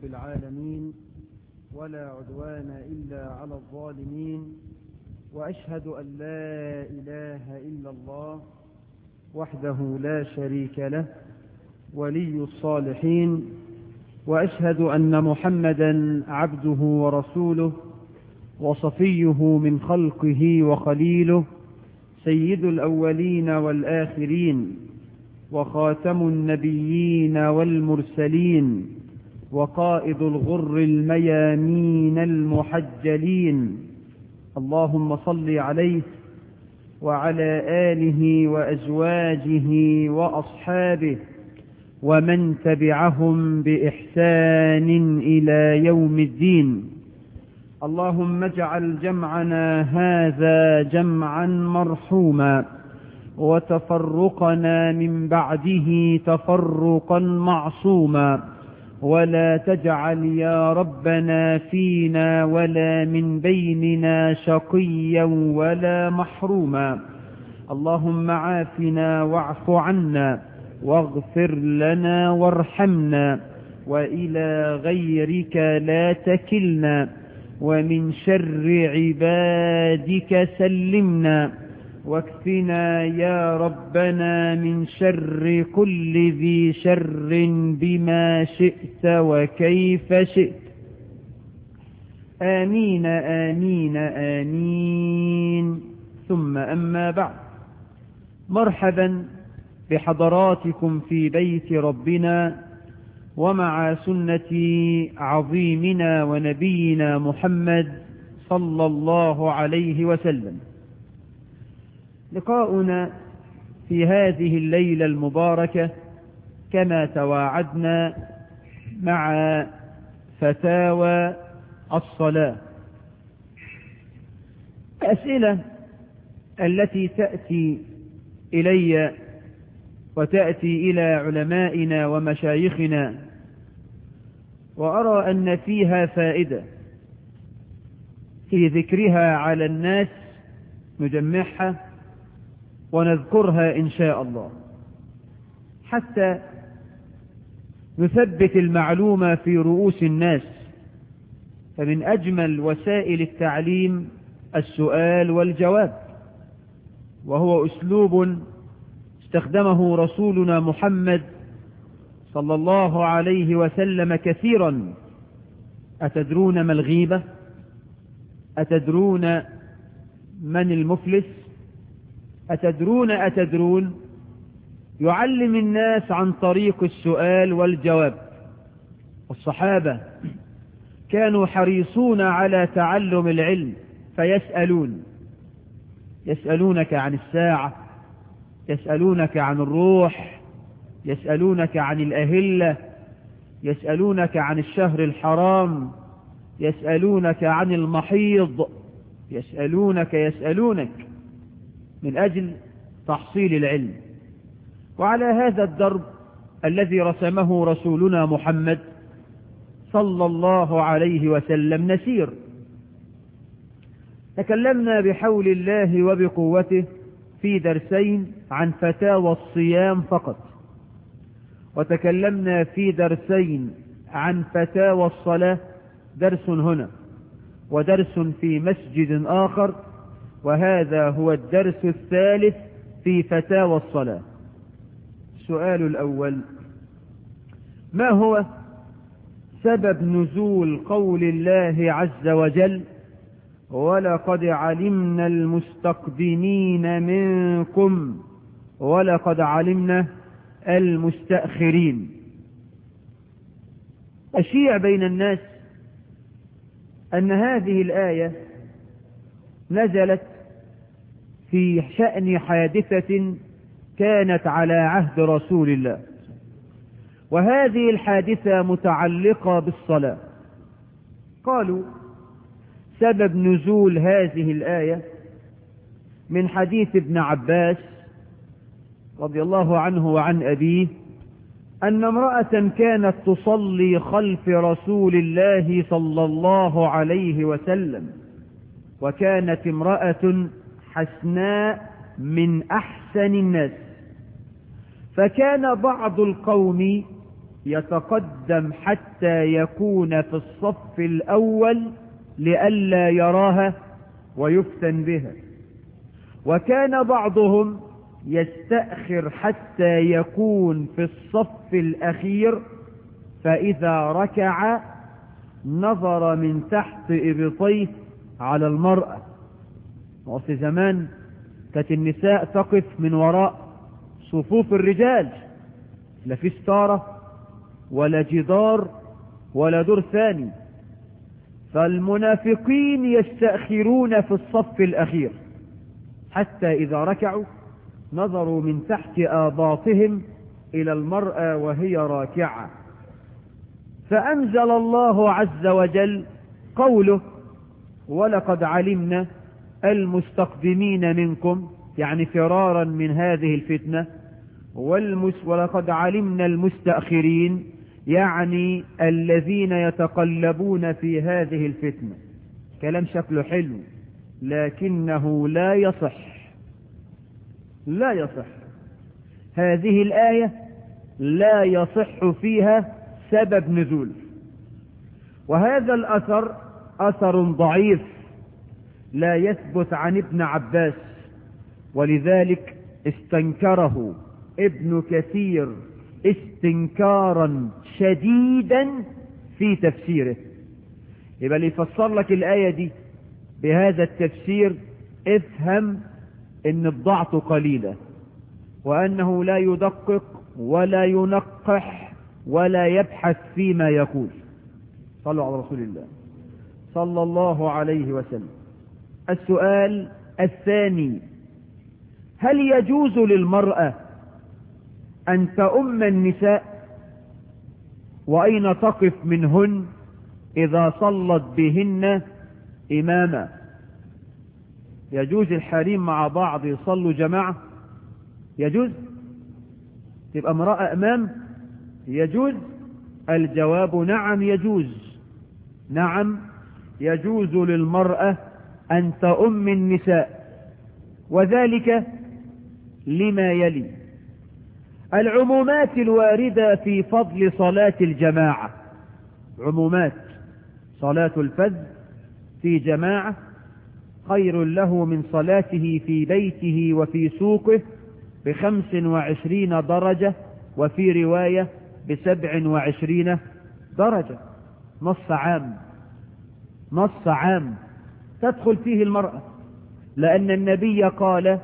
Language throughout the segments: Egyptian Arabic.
رب العالمين ولا عدوان إلا على الظالمين وأشهد أن لا إله إلا الله وحده لا شريك له ولي الصالحين وأشهد أن محمدا عبده ورسوله وصفيه من خلقه وخليله سيد الأولين والآخرين وخاتم النبيين والمرسلين وقائد الغر الميامين المحجلين اللهم صل عليه وعلى آله وأزواجه وأصحابه ومن تبعهم بإحسان إلى يوم الدين اللهم اجعل جمعنا هذا جمعا مرحوما وتفرقنا من بعده تفرقا معصوما ولا تجعل يا ربنا فينا ولا من بيننا شقيا ولا محروما اللهم عافنا واعف عنا واغفر لنا وارحمنا وإلى غيرك لا تكلنا ومن شر عبادك سلمنا واكفنا يا ربنا من شر كل ذي شر بما شئت وكيف شئت آمين آمين آمين ثم أما بعد مرحبا بحضراتكم في بيت ربنا ومع سنة عظيمنا ونبينا محمد صلى الله عليه وسلم لقاؤنا في هذه الليلة المباركة كما تواعدنا مع فتاوى الصلاة الأسئلة التي تأتي إلي وتأتي إلى علمائنا ومشايخنا وأرى أن فيها فائدة في ذكرها على الناس نجمعها ونذكرها إن شاء الله حتى نثبت المعلومة في رؤوس الناس فمن أجمل وسائل التعليم السؤال والجواب وهو أسلوب استخدمه رسولنا محمد صلى الله عليه وسلم كثيرا أتدرون ما الغيبة أتدرون من المفلس أتدرون أتدرون يعلم الناس عن طريق السؤال والجواب الصحابة كانوا حريصون على تعلم العلم فيسألون يسألونك عن الساعة يسألونك عن الروح يسألونك عن الأهلة يسألونك عن الشهر الحرام يسألونك عن المحيض يسألونك يسألونك من أجل تحصيل العلم وعلى هذا الدرب الذي رسمه رسولنا محمد صلى الله عليه وسلم نسير تكلمنا بحول الله وبقوته في درسين عن فتاوى الصيام فقط وتكلمنا في درسين عن فتاوى الصلاة درس هنا ودرس في مسجد آخر وهذا هو الدرس الثالث في فتاوى الصلاة السؤال الأول ما هو سبب نزول قول الله عز وجل ولقد علمنا المستقدمين منكم ولقد علمنا المستأخرين أشيع بين الناس أن هذه الآية نزلت في شأن حادثة كانت على عهد رسول الله وهذه الحادثة متعلقة بالصلاة قالوا سبب نزول هذه الآية من حديث ابن عباس رضي الله عنه وعن أبيه أن امرأة كانت تصلي خلف رسول الله صلى الله عليه وسلم وكانت امرأة حسناء من أحسن الناس فكان بعض القوم يتقدم حتى يكون في الصف الأول لئلا يراها ويفتن بها وكان بعضهم يستأخر حتى يكون في الصف الأخير فإذا ركع نظر من تحت إبطيه على المرأة وفي زمان كانت النساء تقف من وراء صفوف الرجال لا في ستارة ولا جدار ولا دور ثاني فالمنافقين يستأخرون في الصف الأخير حتى إذا ركعوا نظروا من تحت آباطهم إلى المرأة وهي راكعة فأنزل الله عز وجل قوله ولقد علمنا المستقدمين منكم يعني فرارا من هذه الفتنة والمس ولقد علمنا المستأخرين يعني الذين يتقلبون في هذه الفتنة كلام شكله حلو لكنه لا يصح لا يصح هذه الآية لا يصح فيها سبب نزول وهذا الأثر أثر ضعيف لا يثبت عن ابن عباس ولذلك استنكره ابن كثير استنكارا شديدا في تفسيره يبقى اللي يفسر لك الآية دي بهذا التفسير افهم ان بضاعته قليلة وانه لا يدقق ولا ينقح ولا يبحث فيما يقول صلوا على رسول الله صلى الله عليه وسلم السؤال الثاني هل يجوز للمرأة أن تؤم النساء وأين تقف منهن إذا صلت بهن إماما يجوز الحريم مع بعض يصلوا جماعة يجوز تبقى امرأة أمام يجوز الجواب نعم يجوز نعم يجوز للمرأة أن تؤم النساء وذلك لما يلي العمومات الواردة في فضل صلاة الجماعة عمومات صلاة الفذ في جماعة خير له من صلاته في بيته وفي سوقه بخمس وعشرين درجة وفي رواية بسبع وعشرين درجة نص عام نص عام تدخل فيه المرأة لأن النبي قال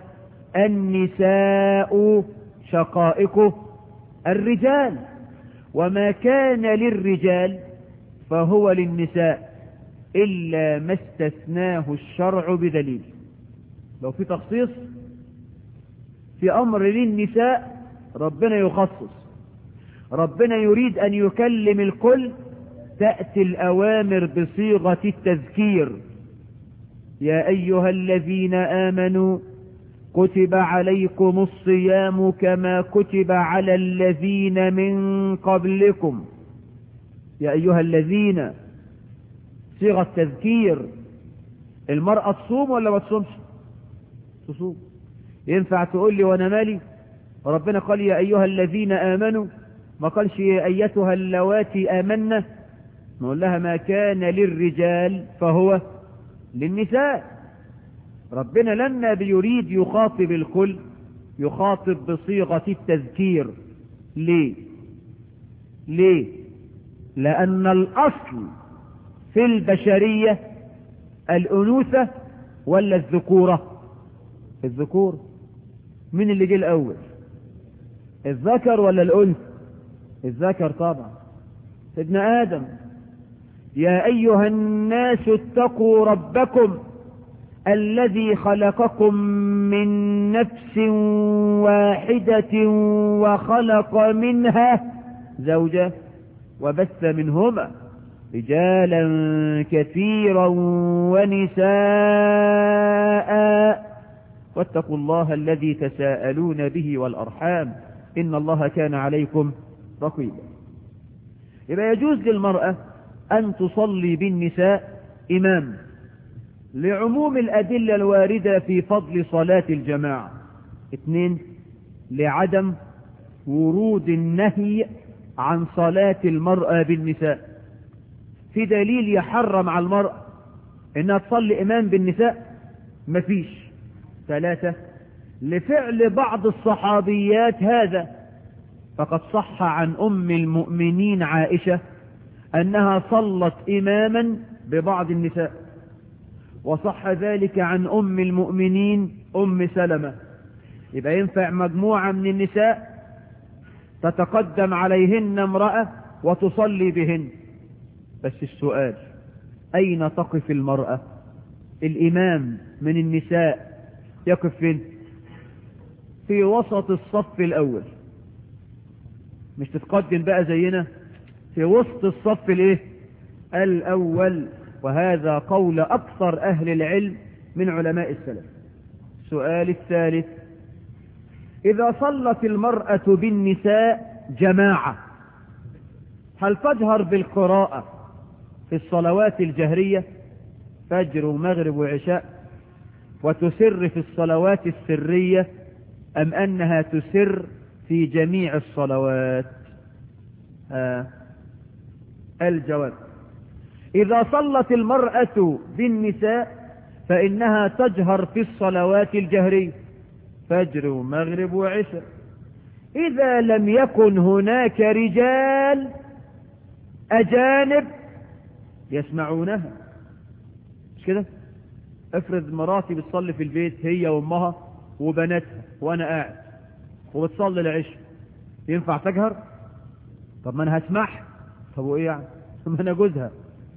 النساء شقائق الرجال وما كان للرجال فهو للنساء إلا ما استثناه الشرع بدليل لو في تخصيص في أمر للنساء ربنا يخصص ربنا يريد أن يكلم الكل تأتي الأوامر بصيغة التذكير يا أيها الذين آمنوا كتب عليكم الصيام كما كتب على الذين من قبلكم يا أيها الذين صيغة تذكير المرأة تصوم ولا ما تصومش تصوم ينفع تقول لي وانا مالي ربنا قال يا أيها الذين آمنوا ما قالش يا أيتها اللواتي آمنا نقول لها ما كان للرجال فهو للنساء ربنا لما بيريد يخاطب الكل يخاطب بصيغة التذكير ليه ليه لأن الأصل في البشرية الأنوثة ولا الذكورة الذكور من اللي جه الأول الذكر ولا الأنثى الذكر طبعا سيدنا آدم يا أيها الناس اتقوا ربكم الذي خلقكم من نفس واحدة وخلق منها زوجة وبث منهما رجالا كثيرا ونساء واتقوا الله الذي تساءلون به والأرحام إن الله كان عليكم رقيبا يبقى يجوز للمرأة أن تصلي بالنساء إمام لعموم الأدلة الواردة في فضل صلاة الجماعة اثنين لعدم ورود النهي عن صلاة المرأة بالنساء في دليل يحرم على المرأة انها تصلي امام بالنساء مفيش ثلاثة لفعل بعض الصحابيات هذا فقد صح عن ام المؤمنين عائشة انها صلت اماما ببعض النساء وصح ذلك عن ام المؤمنين ام سلمة يبقى ينفع مجموعة من النساء تتقدم عليهن امرأة وتصلي بهن بس السؤال أين تقف المرأة الإمام من النساء يقف فين في وسط الصف الأول مش تتقدم بقى زينا في وسط الصف الايه الأول وهذا قول أكثر أهل العلم من علماء السلف السؤال الثالث إذا صلت المرأة بالنساء جماعة هل تجهر بالقراءة في الصلوات الجهرية فجر ومغرب وعشاء وتسر في الصلوات السرية أم أنها تسر في جميع الصلوات آه. الجواب إذا صلت المرأة بالنساء فإنها تجهر في الصلوات الجهرية فجر ومغرب وعشاء إذا لم يكن هناك رجال أجانب يسمعونها مش كده افرض مراتي بتصلي في البيت هي وامها وبناتها وانا قاعد وبتصلي العشاء ينفع تجهر طب ما انا هسمعها طب وايه يعني ما انا جوزها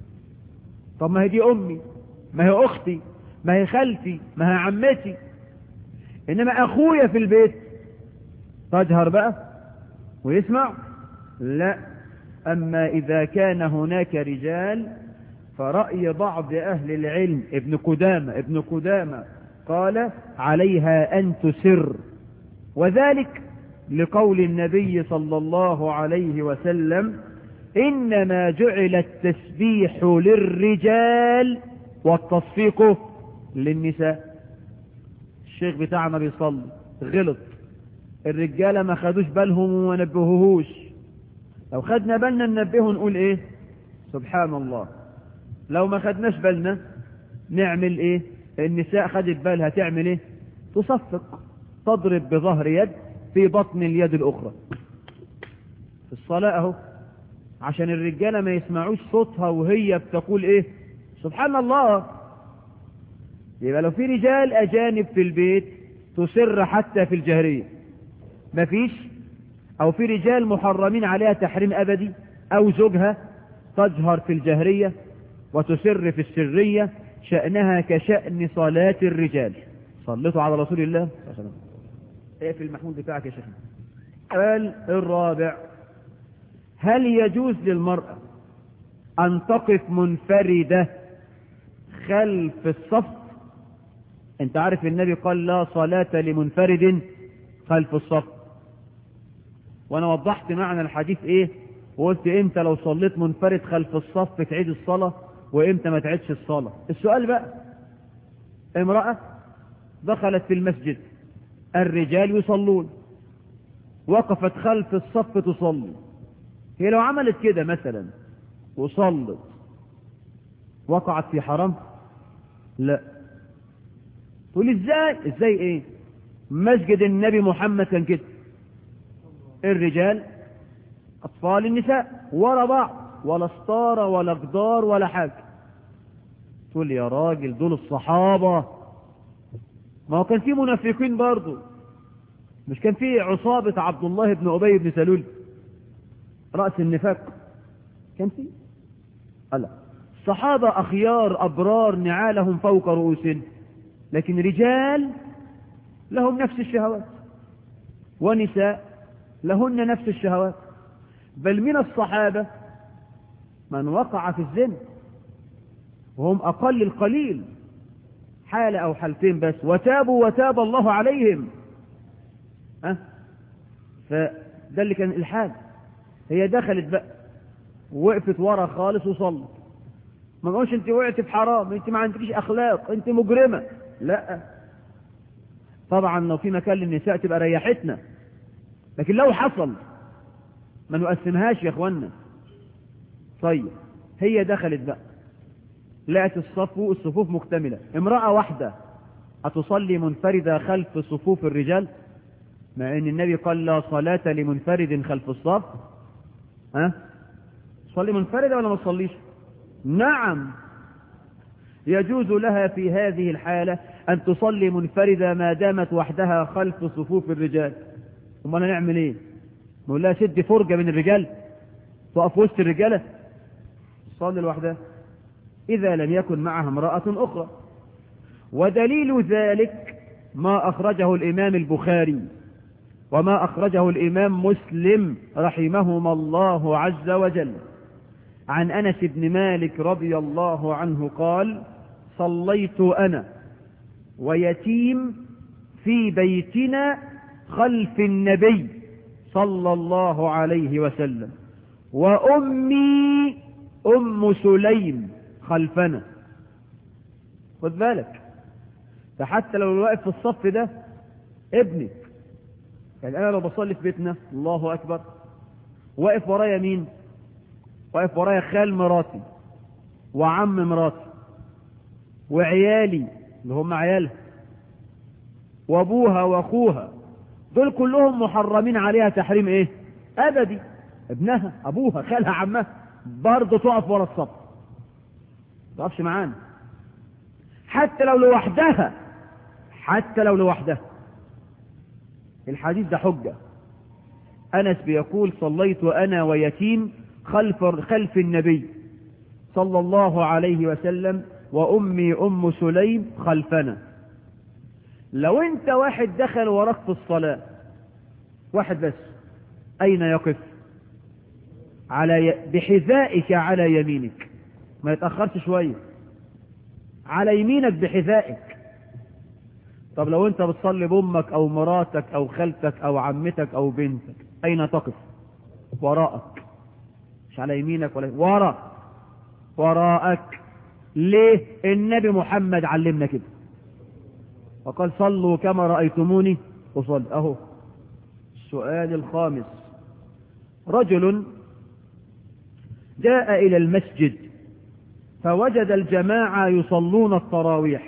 طب ما هي دي امي ما هي اختي ما هي خالتي ما هي عمتي انما اخويا في البيت تجهر بقى ويسمع لا اما اذا كان هناك رجال فرأي بعض اهل العلم ابن قدامة ابن قدامة قال عليها ان تسر وذلك لقول النبي صلى الله عليه وسلم انما جعل التسبيح للرجال والتصفيق للنساء الشيخ بتاعنا بيصلي غلط الرجالة ما خدوش بالهم وما نبهوهوش لو خدنا بالنا ننبهه نقول ايه سبحان الله لو ما خدناش بالنا نعمل ايه النساء خدت بالها تعمل ايه تصفق تضرب بظهر يد في بطن اليد الاخرى في الصلاة اهو عشان الرجالة ما يسمعوش صوتها وهي بتقول ايه سبحان الله يبقى لو في رجال اجانب في البيت تسر حتى في الجهرية مفيش او في رجال محرمين عليها تحريم ابدي او زوجها تجهر في الجهرية وتسر في السرية شأنها كشأن صلاة الرجال صلتوا على رسول الله ايه في المحمول بتاعك يا شيخ قال الرابع هل يجوز للمرأة ان تقف منفردة خلف الصف انت عارف النبي قال لا صلاة لمنفرد خلف الصف وانا وضحت معنى الحديث ايه وقلت امتى لو صليت منفرد خلف الصف تعيد الصلاة وامتى ما تعيدش الصلاة السؤال بقى امرأة دخلت في المسجد الرجال يصلون وقفت خلف الصف تصلي هي لو عملت كده مثلا وصلت وقعت في حرام لا تقول ازاي ازاي ايه مسجد النبي محمد كان كده الرجال اطفال النساء ورا بعض ولا ستارة ولا جدار ولا حاجة تقول يا راجل دول الصحابة ما هو كان في منافقين برضو مش كان في عصابة عبد الله بن أبي بن سلول رأس النفاق كان في ألا الصحابة أخيار أبرار نعالهم فوق رؤوسهم لكن رجال لهم نفس الشهوات ونساء لهن نفس الشهوات بل من الصحابة من وقع في الزنا وهم أقل القليل حالة أو حالتين بس وتابوا وتاب الله عليهم أه؟ فده اللي كان الحال هي دخلت بقى وقفت ورا خالص وصلت ما نقولش انت وقعت في حرام انت ما عندكيش اخلاق انت مجرمة لا طبعا لو في مكان للنساء تبقى ريحتنا لكن لو حصل ما نقسمهاش يا اخوانا طيب هي دخلت بقى لقت الصف الصفوف مكتملة امرأة واحدة أتصلي منفردة خلف صفوف الرجال مع ان النبي قال لا صلاة لمنفرد خلف الصف ها صلي منفردة ولا ما تصليش نعم يجوز لها في هذه الحالة أن تصلي منفردة ما دامت وحدها خلف صفوف الرجال ثم أنا نعمل إيه نقول لها شد فرجة من الرجال تقف وسط الرجالة تصلي لوحدها إذا لم يكن معها امرأة أخرى ودليل ذلك ما أخرجه الإمام البخاري وما أخرجه الإمام مسلم رحمهما الله عز وجل عن أنس بن مالك رضي الله عنه قال صليت أنا ويتيم في بيتنا خلف النبي صلى الله عليه وسلم وأمي أم سليم خلفنا خد بالك فحتى لو واقف في الصف ده ابنك يعني أنا لو بصلي في بيتنا الله أكبر واقف ورايا مين واقف ورايا خال مراتي وعم مراتي وعيالي اللي هم عيالها وابوها واخوها دول كلهم محرمين عليها تحريم ايه ابدي ابنها ابوها خالها عمها برضه تقف ورا الصف تقفش معانا حتى لو لوحدها حتى لو لوحدها الحديث ده حجة أنس بيقول صليت أنا ويتيم خلف خلف النبي صلى الله عليه وسلم وأمي أم سليم خلفنا لو أنت واحد دخل وراك في الصلاة واحد بس أين يقف على ي... بحذائك على يمينك ما يتأخرش شوية على يمينك بحذائك طب لو انت بتصلي بامك او مراتك او خالتك او عمتك او بنتك اين تقف وراءك مش على يمينك ولا ورا وراءك ليه النبي محمد علمنا كده وقال صلوا كما رأيتموني أصلي أهو السؤال الخامس رجل جاء إلى المسجد فوجد الجماعة يصلون التراويح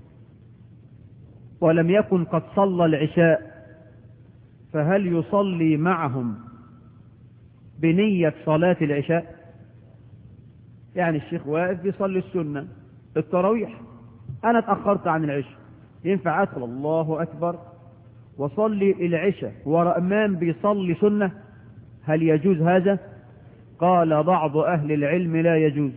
ولم يكن قد صلى العشاء فهل يصلي معهم بنية صلاة العشاء يعني الشيخ واقف بيصلي السنة التراويح أنا اتأخرت عن العشاء ينفع أدخل الله أكبر وصلي العشاء ورا إمام بيصلي سنة هل يجوز هذا قال بعض أهل العلم لا يجوز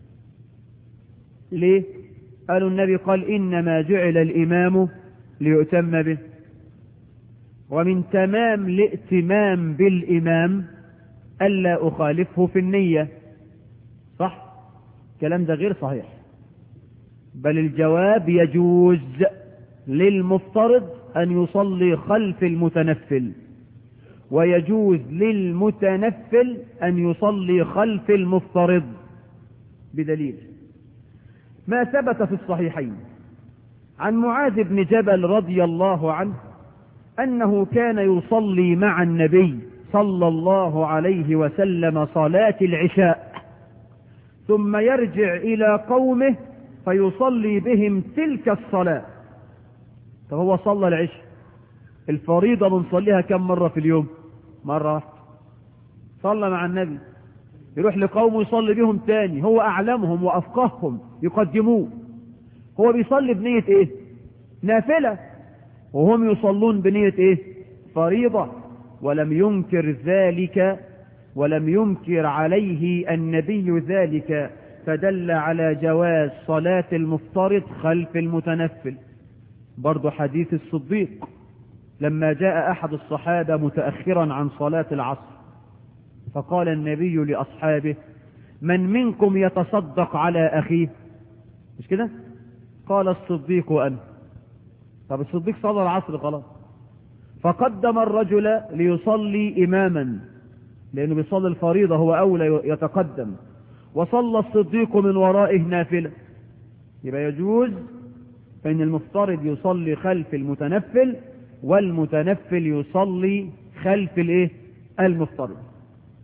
ليه قالوا النبي قال إنما جعل الإمام ليؤتم به ومن تمام الائتمام بالإمام ألا أخالفه في النية صح الكلام ده غير صحيح بل الجواب يجوز للمفترض أن يصلي خلف المتنفل ويجوز للمتنفل أن يصلي خلف المفترض بدليل ما ثبت في الصحيحين عن معاذ بن جبل رضي الله عنه أنه كان يصلي مع النبي صلى الله عليه وسلم صلاة العشاء ثم يرجع إلى قومه فيصلي بهم تلك الصلاة فهو صلى العشاء الفريضة بنصليها كم مرة في اليوم مرة واحدة صلى مع النبي يروح لقومه يصلي بهم تاني هو أعلمهم وأفقههم يقدموه هو بيصلي بنية ايه نافلة وهم يصلون بنية ايه فريضة ولم ينكر ذلك ولم ينكر عليه النبي ذلك فدل على جواز صلاة المفترض خلف المتنفل برضو حديث الصديق لما جاء أحد الصحابة متأخرا عن صلاة العصر فقال النبي لأصحابه من منكم يتصدق على أخيه مش كده قال الصديق أنا طب الصديق صلى العصر خلاص فقدم الرجل ليصلي إماما لأنه بيصلي الفريضة هو أولى يتقدم وصلى الصديق من ورائه نافلة يبقى يجوز فإن المفترض يصلي خلف المتنفل والمتنفل يصلي خلف الايه المفترض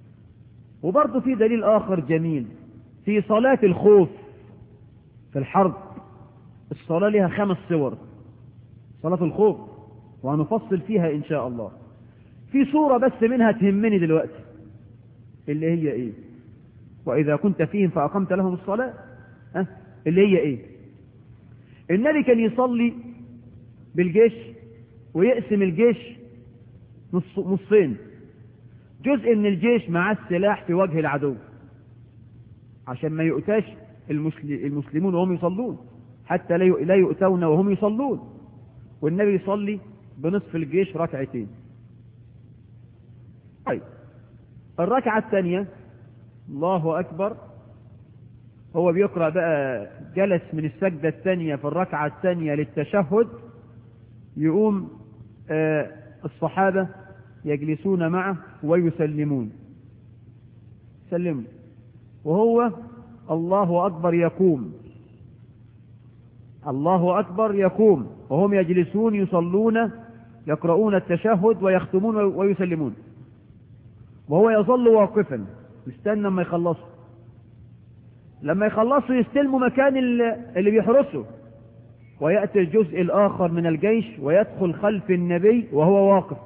وبرضه في دليل آخر جميل في صلاة الخوف في الحرب الصلاة لها خمس صور صلاة الخوف وهنفصل فيها إن شاء الله في صورة بس منها تهمني دلوقتي اللي هي إيه وإذا كنت فيهم فأقمت لهم الصلاة أه؟ اللي هي إيه النبي كان يصلي بالجيش ويقسم الجيش نص نصين جزء من الجيش معاه السلاح في وجه العدو عشان ما يؤتاش المسلمون وهم يصلون حتى لا يؤتون وهم يصلون والنبي يصلي بنصف الجيش ركعتين طيب الركعة الثانية الله أكبر هو بيقرأ بقى جلس من السجدة الثانية في الركعة الثانية للتشهد يقوم آه الصحابة يجلسون معه ويسلمون سلموا وهو الله أكبر يقوم الله أكبر يقوم وهم يجلسون يصلون يقرؤون التشهد ويختمون ويسلمون وهو يظل واقفا يستنى لما يخلصوا لما يخلصوا يستلموا مكان اللي بيحرسه ويأتي الجزء الآخر من الجيش ويدخل خلف النبي وهو واقف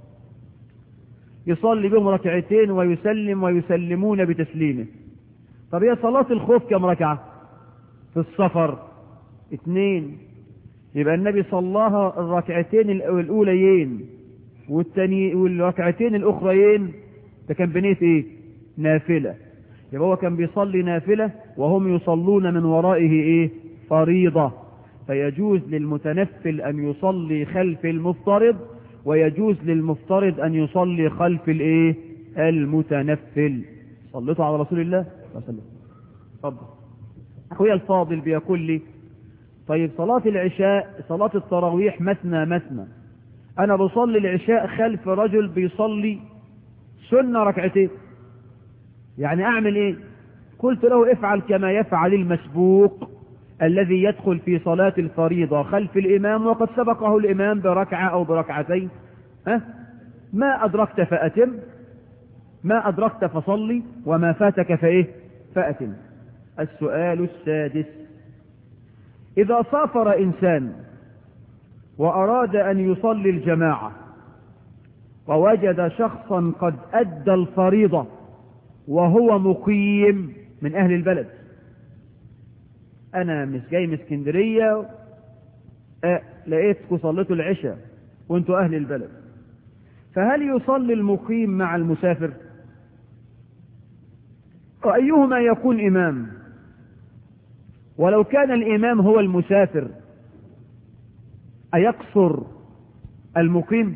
يصلي بهم ركعتين ويسلم ويسلمون بتسليمه طب هي صلاة الخوف كم ركعة في السفر اثنين يبقى النبي صلاها الركعتين الأوليين والتاني والركعتين الأخريين ده كان بنية ايه نافلة يبقى هو كان بيصلي نافلة وهم يصلون من ورائه ايه فريضة فيجوز للمتنفل أن يصلي خلف المفترض ويجوز للمفترض أن يصلي خلف الايه المتنفل صليتوا على رسول الله وسلم اتفضل اخويا الفاضل بيقول لي طيب صلاة العشاء صلاة التراويح مثنى مثنى انا بصلي العشاء خلف رجل بيصلي سنة ركعتين يعني اعمل ايه قلت له افعل كما يفعل المسبوق الذي يدخل في صلاة الفريضة خلف الامام وقد سبقه الامام بركعة او بركعتين ها ما ادركت فاتم ما ادركت فصلي وما فاتك فايه فاتم السؤال السادس اذا سافر انسان واراد ان يصلي الجماعة ووجد شخصا قد ادى الفريضة وهو مقيم من اهل البلد انا مش جاي من اسكندرية أه لقيتكم صليتوا العشاء وانتوا اهل البلد فهل يصلي المقيم مع المسافر وايهما يكون امام ولو كان الامام هو المسافر ايقصر المقيم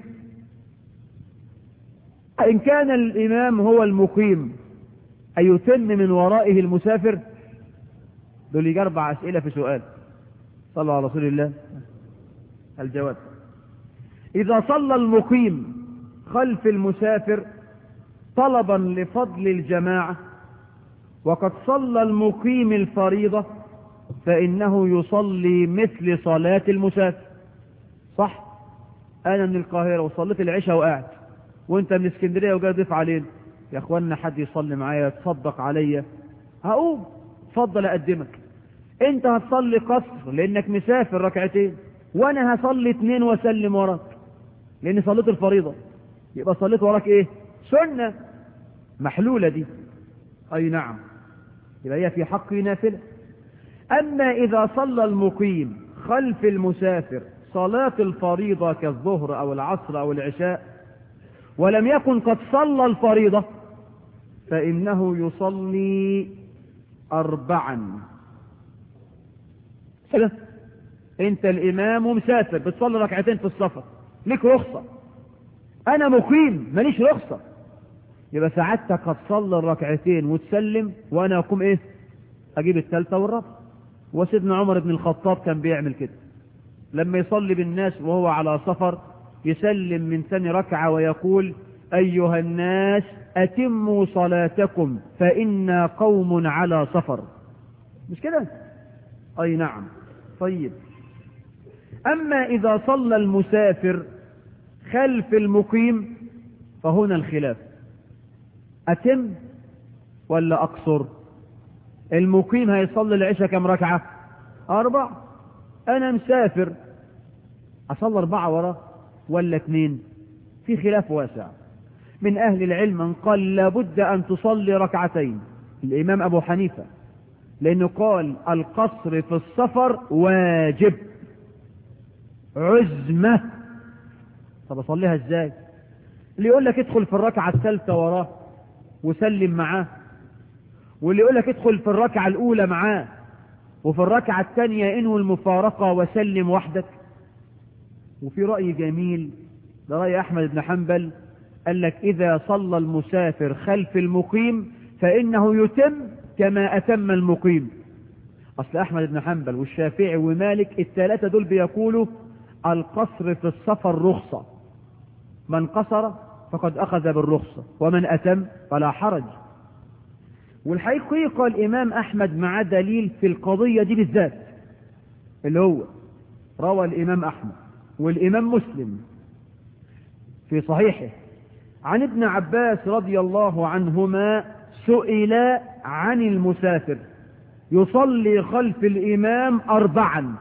ان كان الامام هو المقيم ايتم من ورائه المسافر دول يجي اربع اسئله في سؤال صلى على رسول الله الجواب اذا صلى المقيم خلف المسافر طلبا لفضل الجماعه وقد صلى المقيم الفريضة فإنه يصلي مثل صلاة المسافر صح أنا من القاهرة وصليت العشاء وقعد وانت من اسكندرية وجاي ضيف علينا يا اخوانا حد يصلي معايا تصدق عليا هقوم اتفضل اقدمك انت هتصلي قصر لانك مسافر ركعتين وانا هصلي اتنين واسلم وراك لاني صليت الفريضة يبقى صليت وراك ايه سنة محلولة دي اي نعم يبقى هي في حقي نافلة اما اذا صلى المقيم خلف المسافر صلاة الفريضة كالظهر او العصر او العشاء ولم يكن قد صلى الفريضة فانه يصلي اربعا كده انت الامام ومسافر بتصلي ركعتين في السفر ليك رخصة انا مقيم ماليش رخصة يبقى سعادتك هتصلي الركعتين وتسلم وانا اقوم ايه اجيب الثالثه والرابعه وسيدنا عمر بن الخطاب كان بيعمل كده لما يصلي بالناس وهو على سفر يسلم من ثاني ركعه ويقول ايها الناس اتموا صلاتكم فانا قوم على سفر مش كده اي نعم طيب اما اذا صلى المسافر خلف المقيم فهنا الخلاف أتم ولا أقصر المقيم هيصلي العشاء كم ركعة أربع أنا مسافر أصلي أربعة وراه ولا اثنين في خلاف واسع من أهل العلم من قال لابد أن تصلي ركعتين الإمام أبو حنيفة لأنه قال القصر في السفر واجب عزمة طب أصليها إزاي اللي يقول لك ادخل في الركعة الثالثة وراه وسلم معاه واللي يقول لك ادخل في الركعة الأولى معاه وفي الركعة الثانية انوي المفارقة وسلم وحدك وفي رأي جميل ده رأي أحمد بن حنبل قال لك إذا صلى المسافر خلف المقيم فإنه يتم كما أتم المقيم أصل أحمد بن حنبل والشافعي ومالك الثلاثة دول بيقولوا القصر في السفر رخصة من قصر فقد أخذ بالرخصة ومن أتم فلا حرج والحقيقة الإمام أحمد مع دليل في القضية دي بالذات اللي هو روى الإمام أحمد والإمام مسلم في صحيحه عن ابن عباس رضي الله عنهما سئل عن المسافر يصلي خلف الإمام أربعا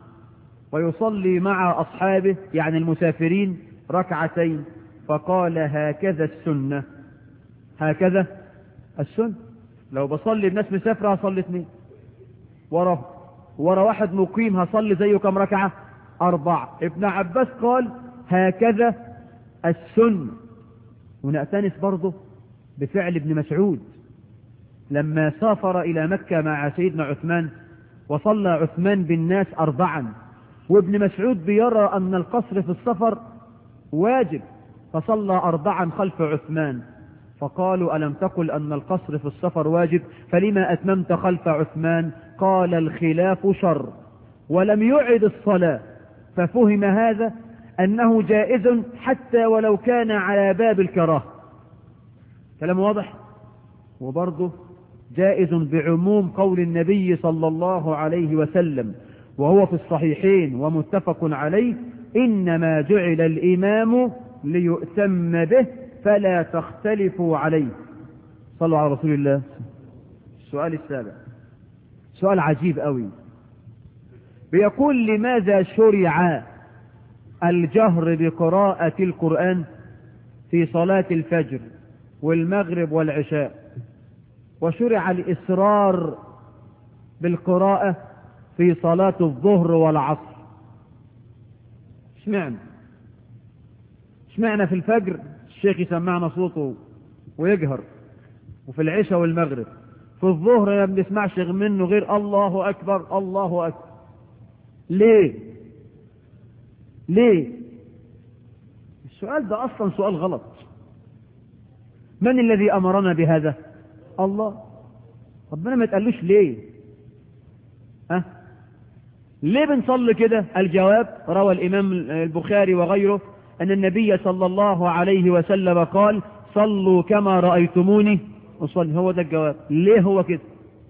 ويصلي مع أصحابه يعني المسافرين ركعتين فقال هكذا السنة هكذا السنة لو بصلي الناس مسافرة هصلي اثنين ورا ورا واحد مقيم هصلي زيه كم ركعة أربعة ابن عباس قال هكذا السنة ونأتنس برضه بفعل ابن مسعود لما سافر إلى مكة مع سيدنا عثمان وصلى عثمان بالناس أربعا وابن مسعود بيرى أن القصر في السفر واجب فصلى أربعا خلف عثمان فقالوا ألم تقل أن القصر في السفر واجب فلما أتممت خلف عثمان قال الخلاف شر ولم يعد الصلاة ففهم هذا أنه جائز حتى ولو كان على باب الكراهه كلام واضح وبرضه جائز بعموم قول النبي صلى الله عليه وسلم وهو في الصحيحين ومتفق عليه إنما جعل الإمام ليؤتم به فلا تختلفوا عليه صلوا على رسول الله السؤال السابع سؤال عجيب قوي بيقول لماذا شرع الجهر بقراءة القرآن في صلاة الفجر والمغرب والعشاء وشرع الإسرار بالقراءة في صلاة الظهر والعصر اشمعنى اشمعنى في الفجر الشيخ يسمعنا صوته ويجهر وفي العشاء والمغرب في الظهر ما بنسمعش منه غير الله أكبر الله أكبر ليه ليه السؤال ده أصلا سؤال غلط من الذي أمرنا بهذا الله ربنا ما تقالوش ليه أه؟ ليه بنصلي كده الجواب روى الإمام البخاري وغيره أن النبي صلى الله عليه وسلم قال صلوا كما رأيتموني أصلي هو ده الجواب ليه هو كده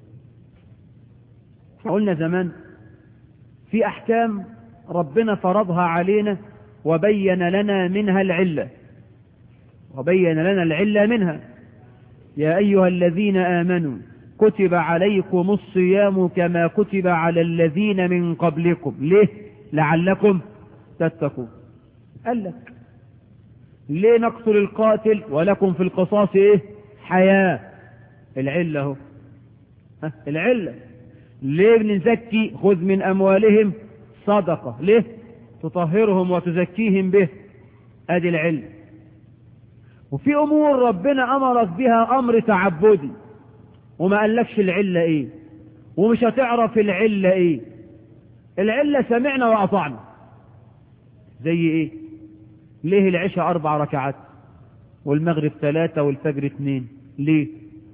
قلنا زمان في أحكام ربنا فرضها علينا وبين لنا منها العلة وبين لنا العلة منها يا أيها الذين آمنوا كتب عليكم الصيام كما كتب على الذين من قبلكم ليه لعلكم تتقون قال لك ليه نقتل القاتل ولكم في القصاص ايه حياة العلة اهو العلة ليه بنزكي خذ من اموالهم صدقة ليه تطهرهم وتزكيهم به ادي العلة وفي امور ربنا امرك بها امر تعبدي وما قالكش العلة ايه ومش هتعرف العلة ايه العلة سمعنا واطعنا زي ايه ليه العشاء اربع ركعات والمغرب ثلاثة والفجر اثنين ليه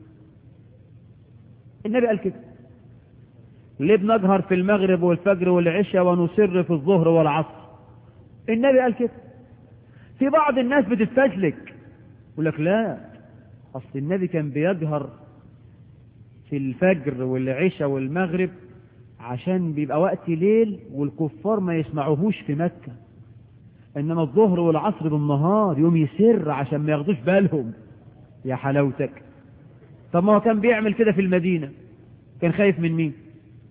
النبي قال كده ليه بنجهر في المغرب والفجر والعشاء ونسر في الظهر والعصر النبي قال كده في بعض الناس بتتفزلك يقول لك لا اصل النبي كان بيجهر في الفجر والعشاء والمغرب عشان بيبقى وقت ليل والكفار ما يسمعوهوش في مكة انما الظهر والعصر بالنهار يوم يسر عشان ما ياخدوش بالهم يا حلاوتك طب ما هو كان بيعمل كده في المدينة كان خايف من مين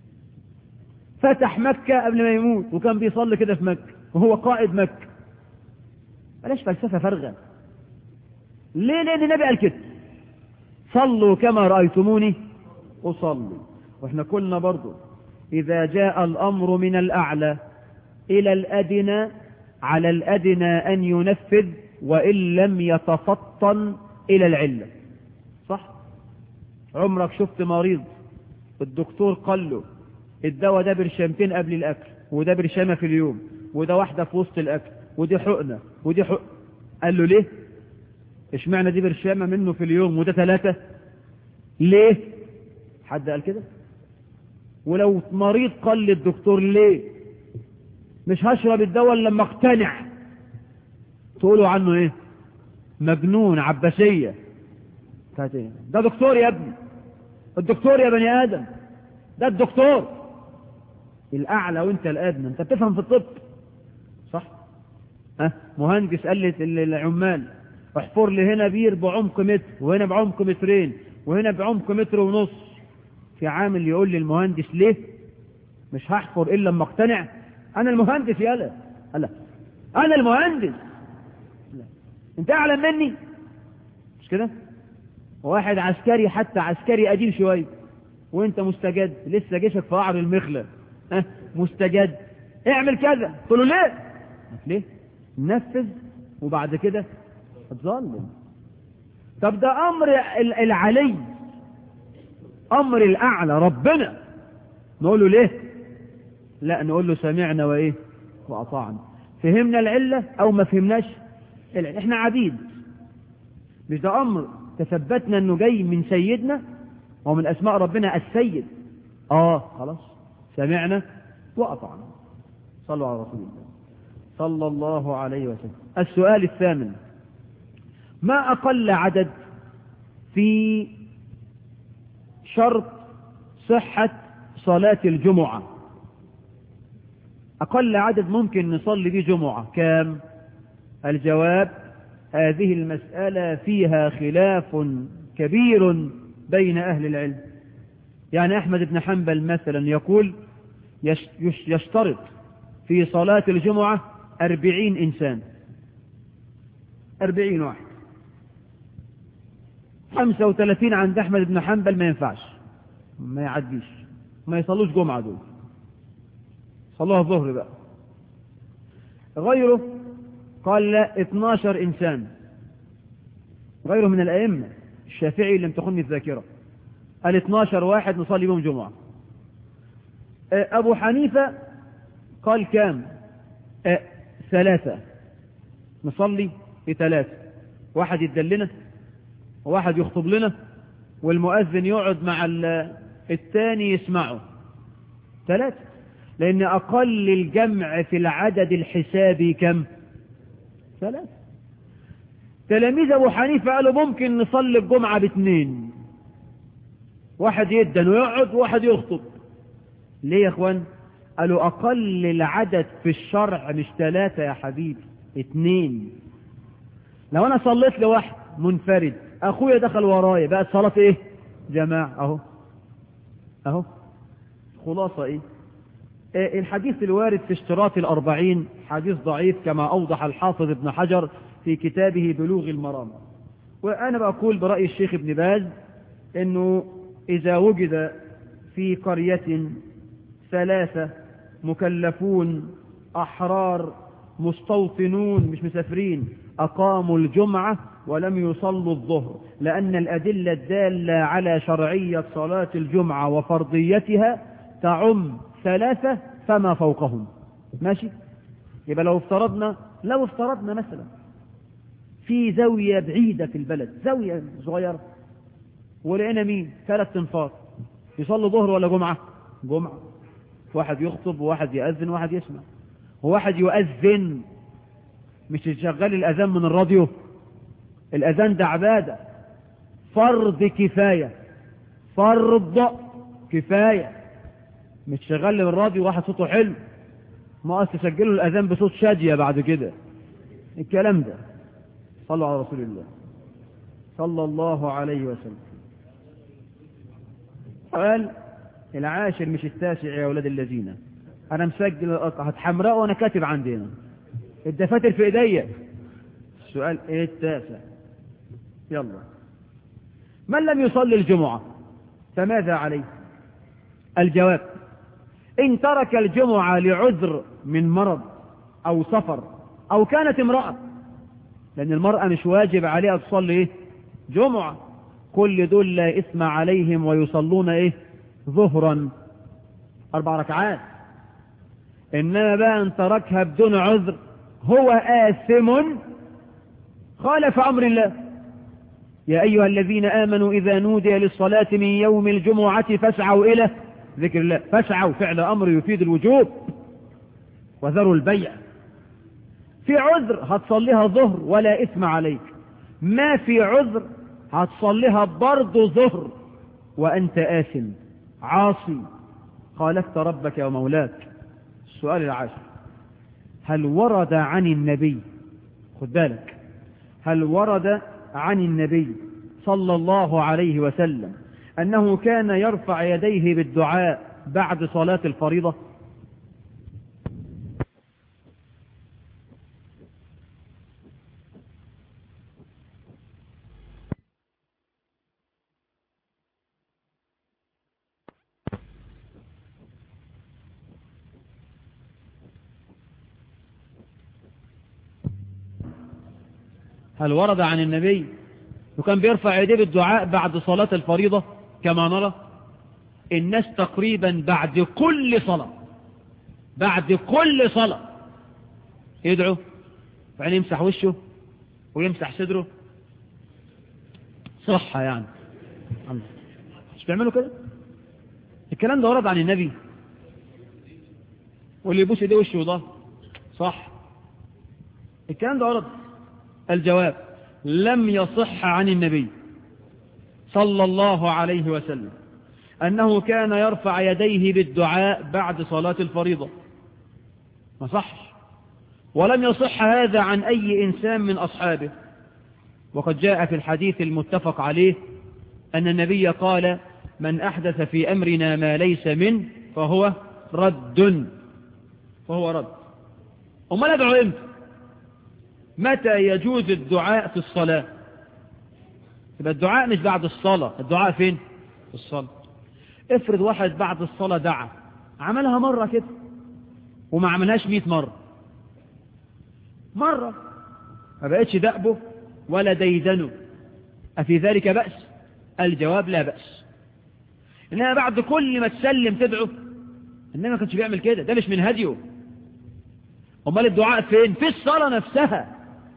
فتح مكة قبل ما يموت وكان بيصلي كده في مكة وهو قائد مكة بلاش فلسفة فارغة ليه لأن النبي قال كده صلوا كما رأيتموني أصلي واحنا قلنا برضو إذا جاء الأمر من الأعلى إلى الأدنى على الأدنى أن ينفذ وإن لم يتفطن إلى العلة صح عمرك شفت مريض الدكتور قال له الدواء ده برشامتين قبل الأكل وده برشامة في اليوم وده واحدة في وسط الأكل ودي حقنة ودي حقنة قال له ليه اشمعنى دي برشامة منه في اليوم وده ثلاثة ليه حد قال كده ولو مريض قال للدكتور ليه مش هشرب الدواء لما اقتنع تقولوا عنه ايه مجنون عباسية ده دكتور يا ابني الدكتور يا بني ادم ده الدكتور الاعلى وانت الادنى انت بتفهم في الطب صح ها مهندس قال للعمال احفر لي هنا بير بعمق متر وهنا بعمق مترين وهنا بعمق متر ونص في عامل يقول للمهندس ليه مش هحفر الا لما اقتنع انا المهندس يالا لا انا المهندس لا. انت اعلم مني مش كده واحد عسكري حتى عسكري قديم شويه وانت مستجد لسه جيشك في قعر المخلة ها مستجد اعمل كذا قلت له ليه ليه نفذ وبعد كده اتظلم طب ده امر العلي امر الاعلى ربنا نقول له ليه لا نقول له سمعنا وايه واطعنا فهمنا العلة او ما فهمناش العلة. احنا عبيد مش ده امر تثبتنا انه جاي من سيدنا ومن اسماء ربنا السيد اه خلاص سمعنا واطعنا صلوا على رسول الله صلى الله عليه وسلم السؤال الثامن ما اقل عدد في شرط صحة صلاة الجمعة أقل عدد ممكن نصلي به جمعة كام الجواب هذه المسألة فيها خلاف كبير بين أهل العلم يعني أحمد بن حنبل مثلا يقول يشترط في صلاة الجمعة أربعين إنسان أربعين واحد خمسة وثلاثين عند أحمد بن حنبل ما ينفعش ما يعديش ما يصلوش جمعة دول صلوها الظهر بقى غيره قال لا 12 إنسان غيره من الأئمة الشافعي لم تخني الذاكرة قال 12 واحد نصلي بهم جمعة أبو حنيفة قال كام أه ثلاثة نصلي في ثلاثة واحد يدلنا وواحد يخطب لنا والمؤذن يقعد مع الثاني يسمعه ثلاثة لأن أقل الجمع في العدد الحسابي كم ثلاثة تلاميذ أبو حنيفة قالوا ممكن نصلي الجمعة باثنين واحد يدن ويقعد وواحد يخطب ليه يا اخوان قالوا أقل العدد في الشرع مش ثلاثة يا حبيبي اثنين لو أنا صليت لواحد منفرد أخويا دخل ورايا بقى الصلاة إيه جماعة أهو أهو خلاصة إيه الحديث الوارد في اشتراط الأربعين حديث ضعيف كما أوضح الحافظ ابن حجر في كتابه بلوغ المرام وأنا بقول برأي الشيخ ابن باز أنه إذا وجد في قرية ثلاثة مكلفون أحرار مستوطنون مش مسافرين أقاموا الجمعة ولم يصلوا الظهر لأن الأدلة الدالة على شرعية صلاة الجمعة وفرضيتها تعم ثلاثة فما فوقهم ماشي يبقى لو افترضنا لو افترضنا مثلا في زاوية بعيدة في البلد زاوية صغيرة ولقينا مين ثلاث تنفار يصلوا ظهر ولا جمعة جمعة واحد يخطب وواحد يأذن وواحد يسمع وواحد يؤذن مش يشغل الأذان من الراديو الأذان ده عبادة فرض كفاية فرض كفاية مش شغال الراديو واحد صوته حلو ما تسجلوا الأذان بصوت شادية بعد كده الكلام ده صلوا على رسول الله صلى الله عليه وسلم قال العاشر مش التاسع يا أولاد الذين أنا مسجل هتحمرقه وأنا كاتب عندنا الدفاتر في إيديا السؤال إيه التاسع يلا من لم يصلي الجمعة فماذا عليه الجواب إن ترك الجمعة لعذر من مرض أو سفر أو كانت امرأة لأن المرأة مش واجب عليها تصلي إيه؟ جمعة كل دول لا إثم عليهم ويصلون إيه ظهرا أربع ركعات إنما بقى أن تركها بدون عذر هو آثم خالف أمر الله يا أيها الذين آمنوا إذا نودي للصلاة من يوم الجمعة فاسعوا إلى ذكر الله فاسعوا فعل أمر يفيد الوجوب وذروا البيع في عذر هتصليها ظهر ولا إثم عليك ما في عذر هتصليها برضه ظهر وأنت آثم عاصي خالفت ربك ومولاك السؤال العاشر هل ورد عن النبي خد بالك هل ورد عن النبي صلى الله عليه وسلم أنه كان يرفع يديه بالدعاء بعد صلاة الفريضة هل ورد عن النبي وكان بيرفع يديه بالدعاء بعد صلاة الفريضة كما نرى الناس تقريبا بعد كل صلاة بعد كل صلاة يدعو وبعدين يمسح وشه ويمسح صدره صحة يعني مش بيعملوا كده الكلام ده ورد عن النبي واللي يبوس ايديه وشه وضهره صح الكلام ده ورد الجواب لم يصح عن النبي صلى الله عليه وسلم أنه كان يرفع يديه بالدعاء بعد صلاة الفريضة ما صحش ولم يصح هذا عن أي إنسان من أصحابه وقد جاء في الحديث المتفق عليه أن النبي قال من أحدث في أمرنا ما ليس منه فهو رد فهو رد وما ندعو إمتى متى يجوز الدعاء في الصلاة يبقى الدعاء مش بعد الصلاة الدعاء فين في الصلاة افرض واحد بعد الصلاة دعا عملها مرة كده وما عملهاش مئة مرة مرة ما بقتش دأبه ولا ديدنه أفي ذلك بأس الجواب لا بأس إنها بعد كل ما تسلم تدعو إنما ما كانش بيعمل كده ده مش من هديه أمال الدعاء فين في الصلاة نفسها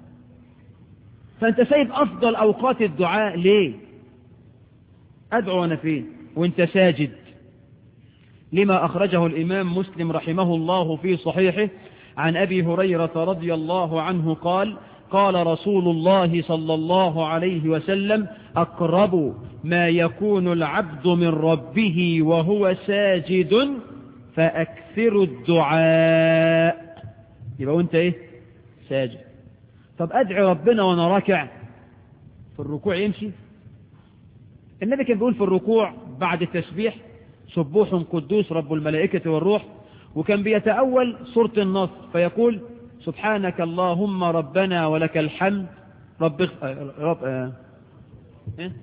فأنت سايب أفضل أوقات الدعاء ليه أدعو أنا فين وانت ساجد لما أخرجه الإمام مسلم رحمه الله في صحيحه عن أبي هريرة رضي الله عنه قال قال رسول الله صلى الله عليه وسلم أقرب ما يكون العبد من ربه وهو ساجد فأكثر الدعاء يبقى وانت ايه ساجد طب أدعي ربنا وانا راكع في الركوع يمشي النبي كان بيقول في الركوع بعد التسبيح سبوح قدوس رب الملائكة والروح وكان بيتأول سورة النصر فيقول سبحانك اللهم ربنا ولك الحمد رب رب اه اه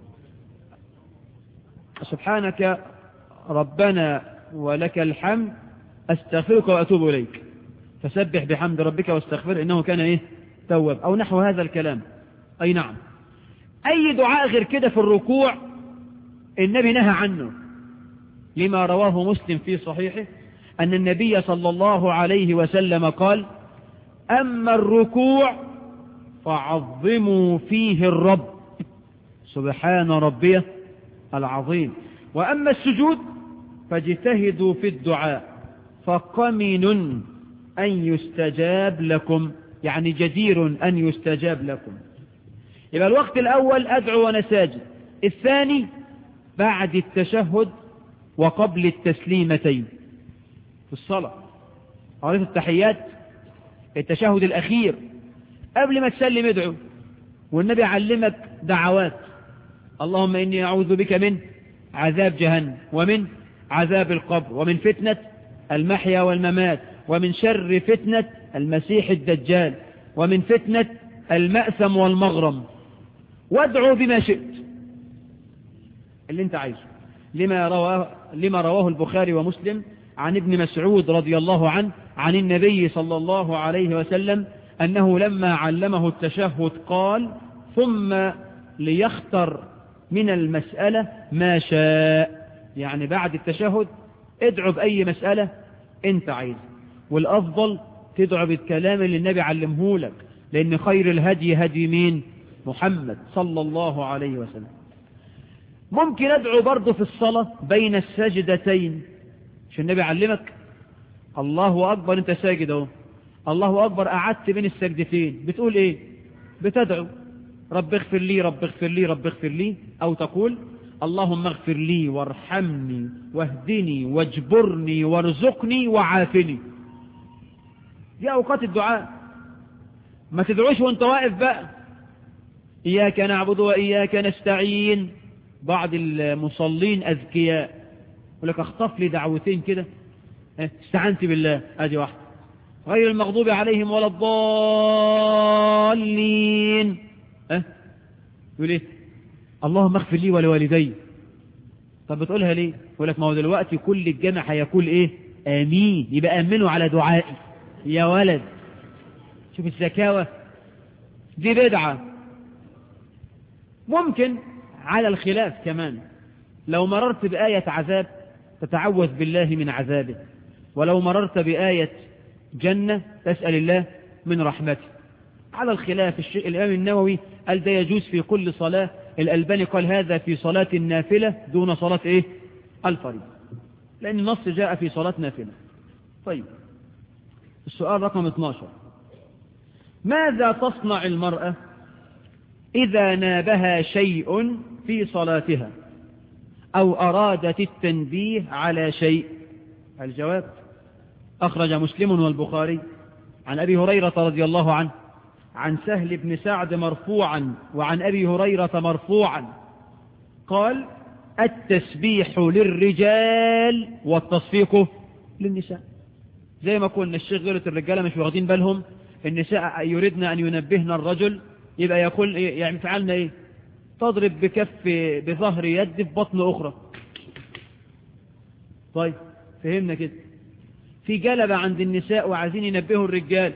سبحانك ربنا ولك الحمد استغفرك واتوب اليك فسبح بحمد ربك واستغفر انه كان ايه تواب او نحو هذا الكلام اي نعم اي دعاء غير كده في الركوع النبي نهى عنه لما رواه مسلم في صحيحه أن النبي صلى الله عليه وسلم قال أما الركوع فعظموا فيه الرب سبحان ربي العظيم وأما السجود فاجتهدوا في الدعاء فقمن أن يستجاب لكم يعني جدير أن يستجاب لكم يبقى الوقت الأول أدعو وأنا ساجد الثاني بعد التشهد وقبل التسليمتين في الصلاة عرفت التحيات التشهد الأخير قبل ما تسلم ادعو والنبي علمك دعوات اللهم إني أعوذ بك من عذاب جهنم ومن عذاب القبر ومن فتنة المحيا والممات ومن شر فتنة المسيح الدجال ومن فتنة المأثم والمغرم وادعو بما شئت اللي انت عايزه لما رواه, لما رواه البخاري ومسلم عن ابن مسعود رضي الله عنه عن النبي صلى الله عليه وسلم أنه لما علمه التشهد قال ثم ليختر من المسألة ما شاء يعني بعد التشهد ادعو بأي مسألة انت عايز والأفضل تدعو بالكلام اللي النبي علمه لك لأن خير الهدي هدي مين محمد صلى الله عليه وسلم ممكن أدعو برضه في الصلاة بين السجدتين مش النبي علمك الله أكبر أنت ساجد اهو الله أكبر قعدت بين السجدتين بتقول إيه بتدعو رب اغفر لي رب اغفر لي رب اغفر لي أو تقول اللهم اغفر لي وارحمني واهدني واجبرني وارزقني وعافني دي أوقات الدعاء ما تدعوش وانت واقف بقى إياك نعبد وإياك نستعين بعض المصلين أذكياء يقول لك اخطف لي دعوتين كده استعنت بالله ادي واحدة غير المغضوب عليهم ولا الضالين اه يقول ايه اللهم اغفر لي ولوالدي طب بتقولها ليه يقول لك ما هو دلوقتي كل الجامع هيقول ايه امين يبقى امنوا على دعائي يا ولد شوف الزكاوة دي بدعة ممكن على الخلاف كمان لو مررت بآية عذاب تتعوذ بالله من عذابه ولو مررت بآية جنة تسأل الله من رحمته على الخلاف الشيء الإمام النووي قال ده يجوز في كل صلاة الألباني قال هذا في صلاة النافلة دون صلاة إيه الفريضة لأن النص جاء في صلاة نافلة طيب السؤال رقم 12 ماذا تصنع المرأة إذا نابها شيء في صلاتها أو أرادت التنبيه على شيء الجواب أخرج مسلم والبخاري عن أبي هريرة رضي الله عنه عن سهل بن سعد مرفوعا وعن أبي هريرة مرفوعا قال التسبيح للرجال والتصفيق للنساء زي ما قلنا الشيخ غيرة الرجالة مش واخدين بالهم النساء يريدن أن ينبهن الرجل يبقى يقول يعني فعلنا ايه تضرب بكف بظهر يد في بطن أخرى طيب فهمنا كده في جلبة عند النساء وعايزين ينبهوا الرجال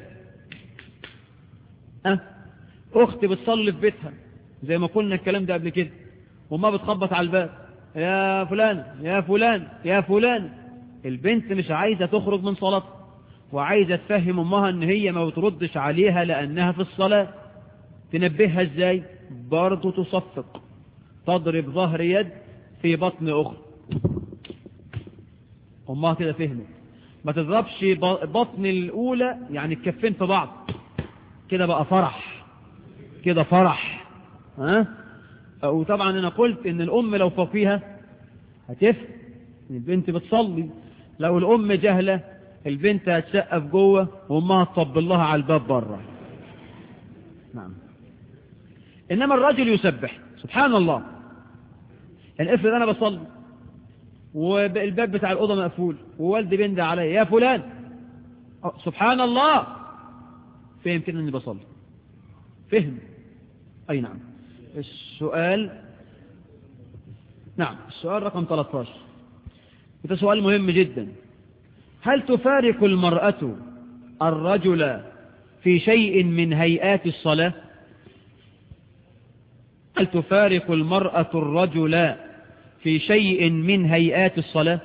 أه أخت بتصلي في بيتها زي ما قلنا الكلام ده قبل كده وما بتخبط على الباب يا فلان يا فلان يا فلان البنت مش عايزة تخرج من صلاتها وعايزة تفهم أمها أن هي ما بتردش عليها لأنها في الصلاة تنبهها ازاي برضو تصفق تضرب ظهر يد في بطن أخرى أمها كده فهمت ما تضربش بطن الأولى يعني الكفين في بعض كده بقى فرح كده فرح ها وطبعا أنا قلت إن الأم لو فوقيها هتفهم البنت بتصلي لو الأم جهلة البنت هتسقف جوه وأمها تطبل لها على الباب بره نعم إنما الرجل يسبح سبحان الله يعني افرض أنا بصلي والباب بتاع الأوضة مقفول ووالدي بيندى عليا يا فلان سبحان الله فهم كده أني بصلي فهم أي نعم السؤال نعم السؤال رقم 13 ده سؤال مهم جدا هل تفارق المرأة الرجل في شيء من هيئات الصلاة هل تفارق المرأة الرجل في شيء من هيئات الصلاة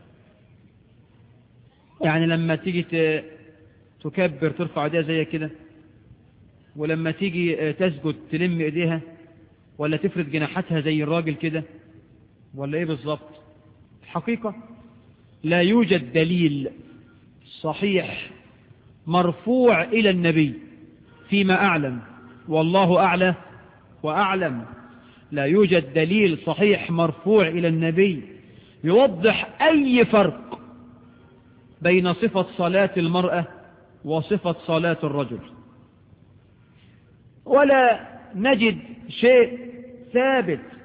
يعني لما تيجي تكبر ترفع ايديها زي كده ولما تيجي تسجد تلم ايديها ولا تفرد جناحاتها زي الراجل كده ولا ايه بالظبط الحقيقة لا يوجد دليل صحيح مرفوع إلى النبي فيما أعلم والله أعلى وأعلم لا يوجد دليل صحيح مرفوع إلى النبي يوضح أي فرق بين صفة صلاة المرأة وصفة صلاة الرجل ولا نجد شيء ثابت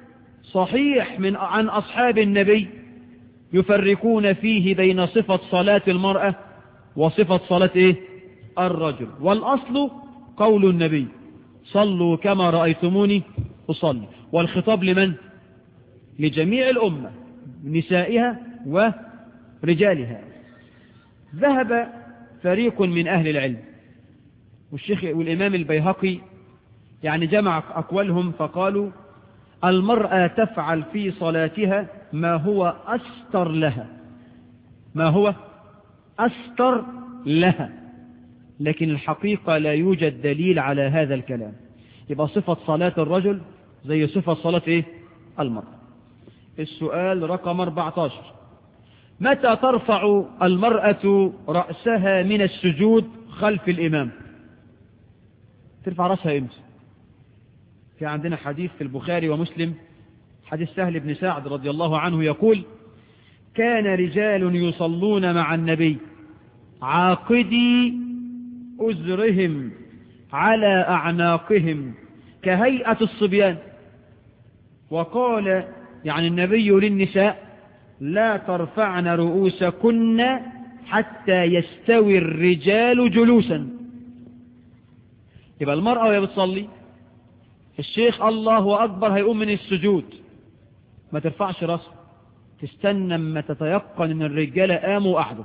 صحيح من عن أصحاب النبي يفرقون فيه بين صفة صلاة المرأة وصفة صلاة إيه؟ الرجل والأصل قول النبي صلوا كما رأيتموني أصلي والخطاب لمن؟ لجميع الأمة نسائها ورجالها ذهب فريق من أهل العلم والشيخ والإمام البيهقي يعني جمع أقوالهم فقالوا المرأة تفعل في صلاتها ما هو أستر لها ما هو أستر لها لكن الحقيقة لا يوجد دليل على هذا الكلام يبقى صفة صلاة الرجل زي صفة صلاة إيه؟ المرأة السؤال رقم 14 متى ترفع المرأة رأسها من السجود خلف الإمام ترفع رأسها إمتى في عندنا حديث في البخاري ومسلم حديث سهل بن سعد رضي الله عنه يقول كان رجال يصلون مع النبي عاقدي أزرهم على أعناقهم كهيئة الصبيان وقال يعني النبي للنساء لا ترفعن رؤوسكن حتى يستوي الرجال جلوسا يبقى المرأة وهي بتصلي الشيخ الله أكبر هيقوم من السجود ما ترفعش راسه تستنى اما تتيقن ان الرجالة قاموا وقعدوا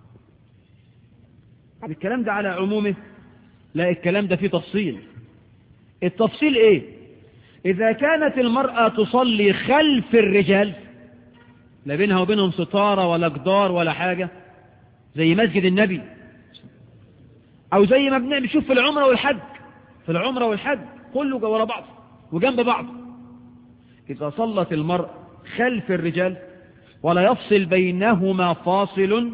الكلام ده على عمومه لا الكلام ده فيه تفصيل التفصيل ايه اذا كانت المرأة تصلي خلف الرجال لا بينها وبينهم ستارة ولا جدار ولا حاجة زي مسجد النبي او زي ما بنشوف في العمرة والحج في العمرة والحج كله ورا بعض وجنب بعض إذا صلت المرء خلف الرجال ولا يفصل بينهما فاصل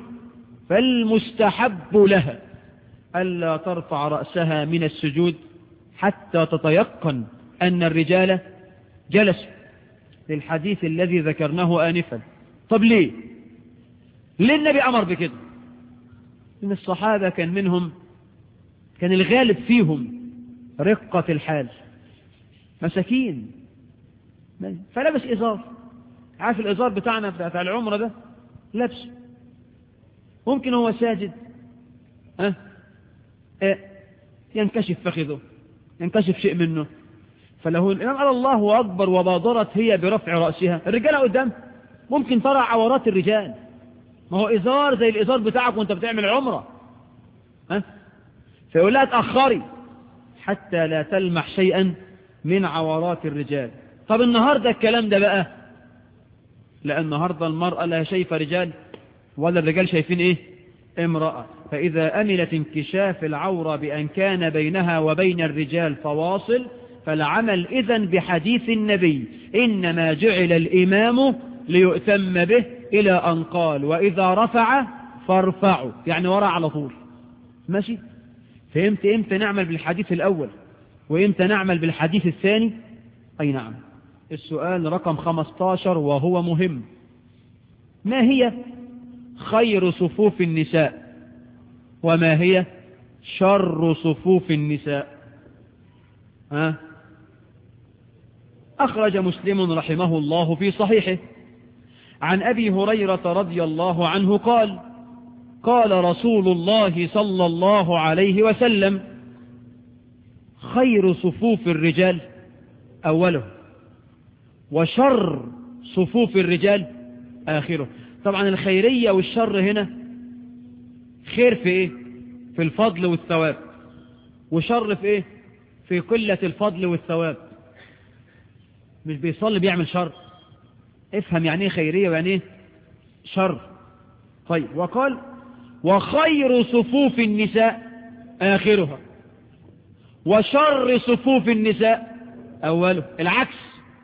فالمستحب لها ألا ترفع رأسها من السجود حتى تتيقن أن الرجال جلسوا للحديث الذي ذكرناه آنفا طب ليه ليه النبي أمر بكده إن الصحابة كان منهم كان الغالب فيهم رقة الحال مساكين فلبس إزار عارف الإزار بتاعنا بتاع العمرة ده لبس ممكن هو ساجد أه؟ أه؟ ينكشف فخذه ينكشف شيء منه فله الإمام قال الله أكبر وبادرت هي برفع رأسها الرجالة قدام ممكن ترى عورات الرجال ما هو إزار زي الإزار بتاعك وانت بتعمل عمرة أه؟ فيقول لها تأخري حتى لا تلمح شيئا من عورات الرجال طب النهاردة الكلام ده بقى لأن النهاردة المرأة لا شايفة رجال ولا الرجال شايفين ايه امرأة فإذا أملت انكشاف العورة بأن كان بينها وبين الرجال فواصل فالعمل إذن بحديث النبي إنما جعل الإمام ليؤتم به إلى أن قال وإذا رفع فارفعوا يعني وراء على طول ماشي فهمت إمتى نعمل بالحديث الأول وإمتى نعمل بالحديث الثاني أي نعم السؤال رقم 15 وهو مهم ما هي خير صفوف النساء وما هي شر صفوف النساء ها أخرج مسلم رحمه الله في صحيحه عن أبي هريرة رضي الله عنه قال قال رسول الله صلى الله عليه وسلم خير صفوف الرجال أوله وشر صفوف الرجال آخره طبعا الخيرية والشر هنا خير في ايه في الفضل والثواب وشر في ايه في قلة الفضل والثواب مش بيصلي بيعمل شر افهم يعني ايه خيرية ويعني ايه شر طيب وقال وخير صفوف النساء آخرها وشر صفوف النساء أوله العكس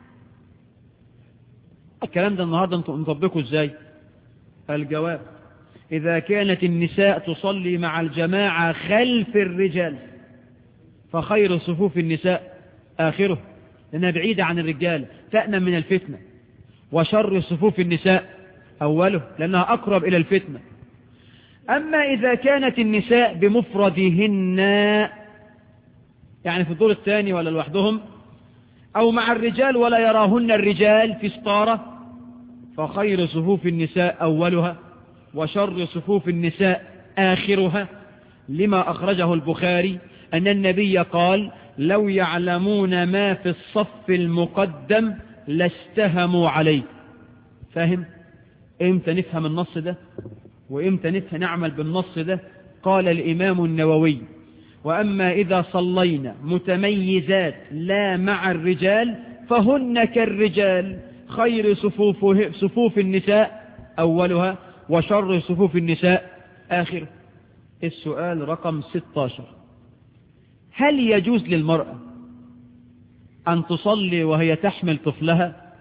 الكلام ده النهاردة نطبقه ازاي الجواب إذا كانت النساء تصلي مع الجماعة خلف الرجال فخير صفوف النساء آخره لأنها بعيدة عن الرجال تأمن من الفتنة وشر صفوف النساء أوله لأنها أقرب إلى الفتنة أما إذا كانت النساء بمفردهن يعني في الدور الثاني ولا لوحدهم أو مع الرجال ولا يراهن الرجال في ستارة فخير صفوف النساء أولها وشر صفوف النساء آخرها لما أخرجه البخاري أن النبي قال لو يعلمون ما في الصف المقدم لاستهموا عليه فاهم امتى نفهم النص ده وامتى نفهم نعمل بالنص ده قال الإمام النووي وأما إذا صلينا متميزات لا مع الرجال فهن كالرجال خير صفوف, صفوف النساء أولها وشر صفوف النساء آخر السؤال رقم 16 هل يجوز للمرأة أن تصلي وهي تحمل طفلها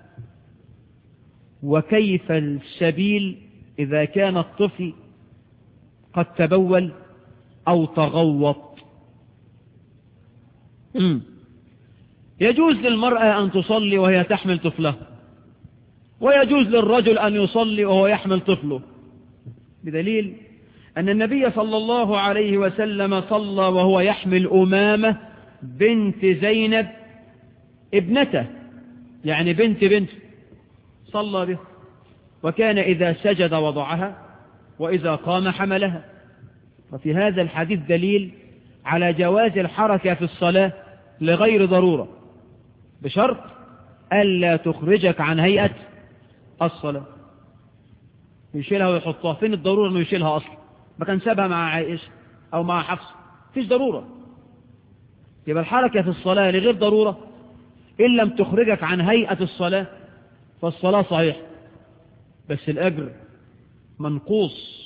وكيف السبيل إذا كان الطفل قد تبول أو تغوط يجوز للمرأة أن تصلي وهي تحمل طفلها ويجوز للرجل أن يصلي وهو يحمل طفله بدليل أن النبي صلى الله عليه وسلم صلى وهو يحمل أمامة بنت زينب ابنته يعني بنت بنت صلى به وكان إذا سجد وضعها وإذا قام حملها وفي هذا الحديث دليل على جواز الحركة في الصلاة لغير ضرورة بشرط ألا تخرجك عن هيئة الصلاة يشيلها ويحطها فين الضرورة انه يشيلها اصلا ما كان سابها مع عائشة او مع حفص فيش ضرورة يبقى الحركة في الصلاة لغير ضرورة إن لم تخرجك عن هيئة الصلاة فالصلاة صحيح بس الأجر منقوص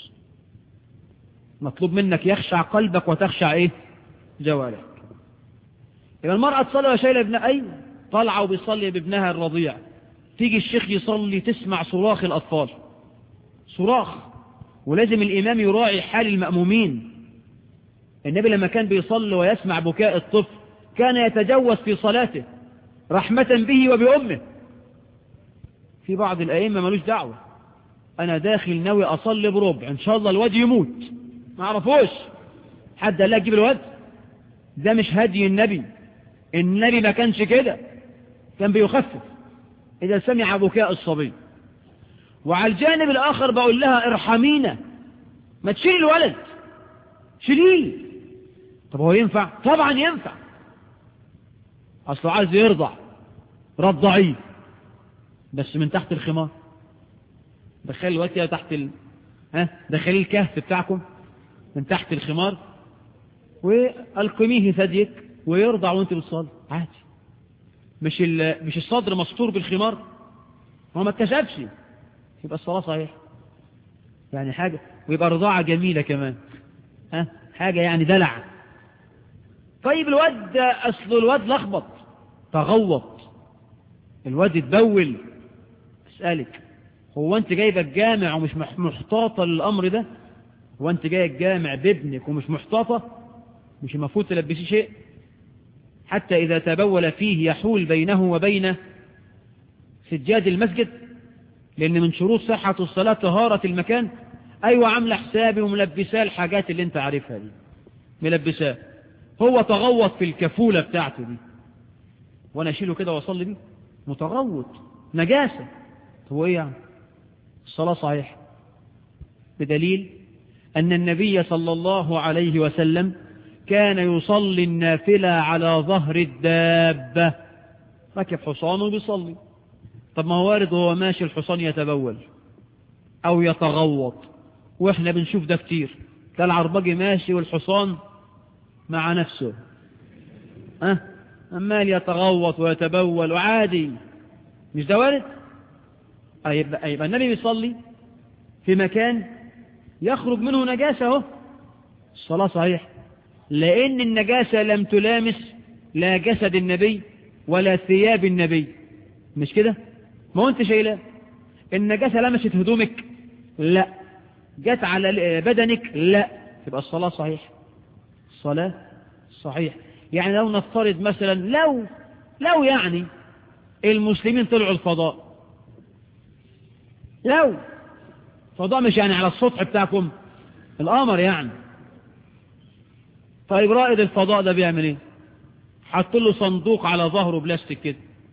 مطلوب منك يخشع قلبك وتخشع إيه جوارحك يبقى المرأة تصلي وشايلة ابن أيوة طالعة وبيصلي بابنها الرضيع تيجي الشيخ يصلي تسمع صراخ الأطفال صراخ ولازم الإمام يراعي حال المأمومين النبي لما كان بيصلي ويسمع بكاء الطفل كان يتجوز في صلاته رحمة به وبأمه في بعض الأئمة ملوش دعوة أنا داخل ناوي أصلي بربع إن شاء الله الواد يموت ما عرفوش حد قال لك جيب الواد ده مش هدي النبي النبي ما كانش كده كان بيخفف إذا سمع بكاء الصبي وعلى الجانب الآخر بقول لها ارحمينا ما تشيل الولد شيليه طب هو ينفع طبعا ينفع أصله عايز يرضع رضعيه بس من تحت الخمار دخل الوقت كده تحت ال... ها دخليه الكهف بتاعكم من تحت الخمار والقميه ثديك ويرضع وانت بتصلي عادي مش ال... مش الصدر مستور بالخمار هو ما اتكشفش يبقى الصلاة صحيح يعني حاجة ويبقى رضاعة جميلة كمان ها حاجة يعني دلع طيب الواد أصل الواد لخبط تغوط الواد اتبول اسألك هو انت جايبه الجامع ومش محتاطة للأمر ده هو انت جاي الجامع بابنك ومش محتاطة مش المفروض تلبسي شيء حتى إذا تبول فيه يحول بينه وبين سجاد المسجد لأن من شروط صحة الصلاة طهارة المكان أيوة عاملة حسابي وملبساه الحاجات اللي انت عارفها دي ملبساه هو تغوط في الكفولة بتاعته دي وانا اشيله كده واصلي بيه متغوط نجاسة هو ايه يعني الصلاة صحيح بدليل أن النبي صلى الله عليه وسلم كان يصلي النافلة على ظهر الدابة ركب حصانه بيصلي طب ما هو وارد وهو ماشي الحصان يتبول أو يتغوط وإحنا بنشوف ده كتير ده العربجي ماشي والحصان مع نفسه أه؟ أمال يتغوط ويتبول وعادي مش ده وارد يبقى, يبقى النبي بيصلي في مكان يخرج منه نجاسة اهو الصلاة صحيح لأن النجاسة لم تلامس لا جسد النبي ولا ثياب النبي مش كده ما هو انت شايلاه النجاسة لمست هدومك لا جت على بدنك لا تبقى الصلاة صحيح الصلاة صحيح يعني لو نفترض مثلا لو لو يعني المسلمين طلعوا الفضاء لو فضاء مش يعني على السطح بتاعكم القمر يعني طيب رائد الفضاء ده بيعمل ايه حط له صندوق على ظهره بلاستيك كده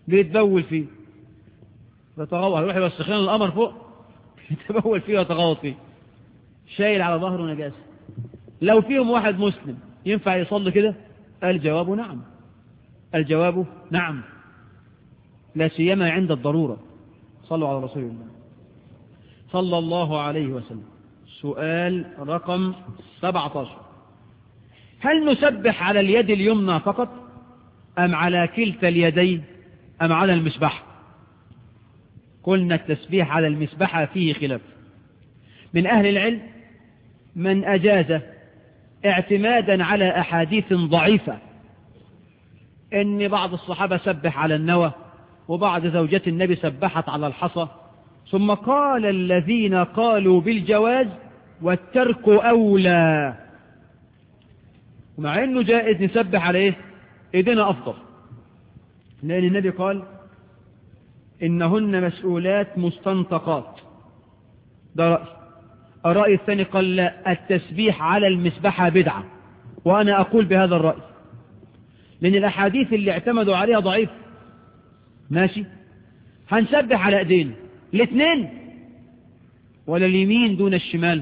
بيتبول فيه يتغوط يروح يوسخين القمر فوق يتبول فيه ويتغوط فيه شايل على ظهره نجاسة لو فيهم واحد مسلم ينفع يصلي كده الجواب نعم الجواب نعم لا سيما عند الضرورة صلوا على رسول الله صلى الله عليه وسلم سؤال رقم 17 هل نسبح على اليد اليمنى فقط أم على كلتا اليدين أم على المسبح قلنا التسبيح على المسبحة فيه خلاف من أهل العلم من أجاز اعتمادا على أحاديث ضعيفة إن بعض الصحابة سبح على النوى وبعض زوجات النبي سبحت على الحصى ثم قال الذين قالوا بالجواز والترك أولى ومع أنه جائز نسبح على إيه إيدينا أفضل لأن النبي قال إنهن مسؤولات مستنطقات ده رأي الرأي الثاني قال لا التسبيح على المسبحة بدعة وأنا أقول بهذا الرأي لأن الأحاديث اللي اعتمدوا عليها ضعيف ماشي هنسبح على ايدينا الاثنين ولا اليمين دون الشمال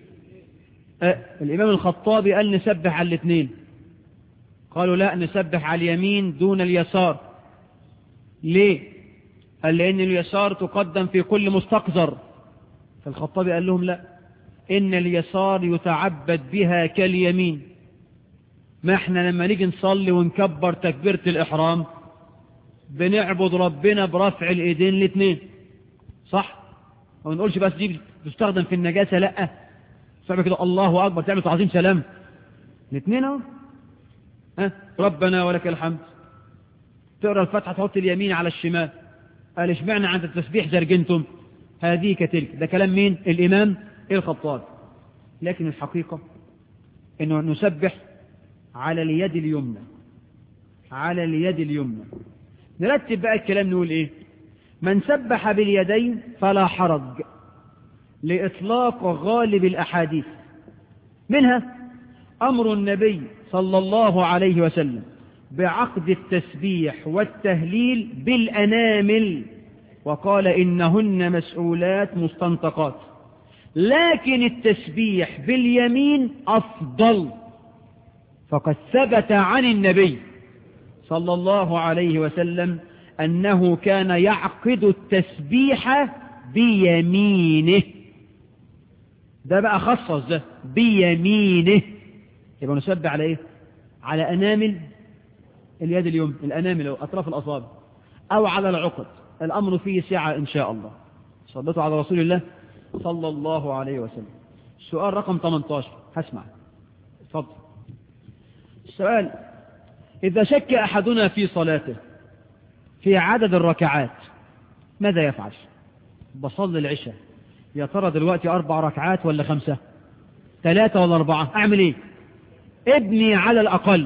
أه الإمام الخطابي قال نسبح على الاثنين قالوا لا نسبح على اليمين دون اليسار ليه قال لأن اليسار تقدم في كل مستقذر فالخطابي قال لهم لا إن اليسار يتعبد بها كاليمين ما احنا لما نيجي نصلي ونكبر تكبيرة الإحرام بنعبد ربنا برفع الايدين الاثنين صح ما نقولش بس دي بتستخدم في النجاسة لا صعب كده الله اكبر تعمل تعظيم سلام الاثنين اهو ها ربنا ولك الحمد تقرا الفاتحه تحط اليمين على الشمال قال اشمعنى عند التسبيح زرجنتم هذه كتلك ده كلام مين الامام الخطاب لكن الحقيقه انه نسبح على اليد اليمنى على اليد اليمنى نرتب بقى الكلام نقول ايه من سبح باليدين فلا حرج لإطلاق غالب الأحاديث منها أمر النبي صلى الله عليه وسلم بعقد التسبيح والتهليل بالأنامل وقال إنهن مسؤولات مستنطقات لكن التسبيح باليمين أفضل فقد ثبت عن النبي صلى الله عليه وسلم أنه كان يعقد التسبيح بيمينه ده بقى خصص ده بيمينه يبقى نسبح على ايه على أنامل اليد اليوم الأنامل أو أطراف الأصابع أو على العقد الأمر فيه سعة إن شاء الله صلته على رسول الله صلى الله عليه وسلم السؤال رقم 18 هسمع اتفضل السؤال إذا شك أحدنا في صلاته في عدد الركعات ماذا يفعل بصلي العشاء يا ترى دلوقتي أربع ركعات ولا خمسة ثلاثة ولا أربعة أعمل إيه ابني على الأقل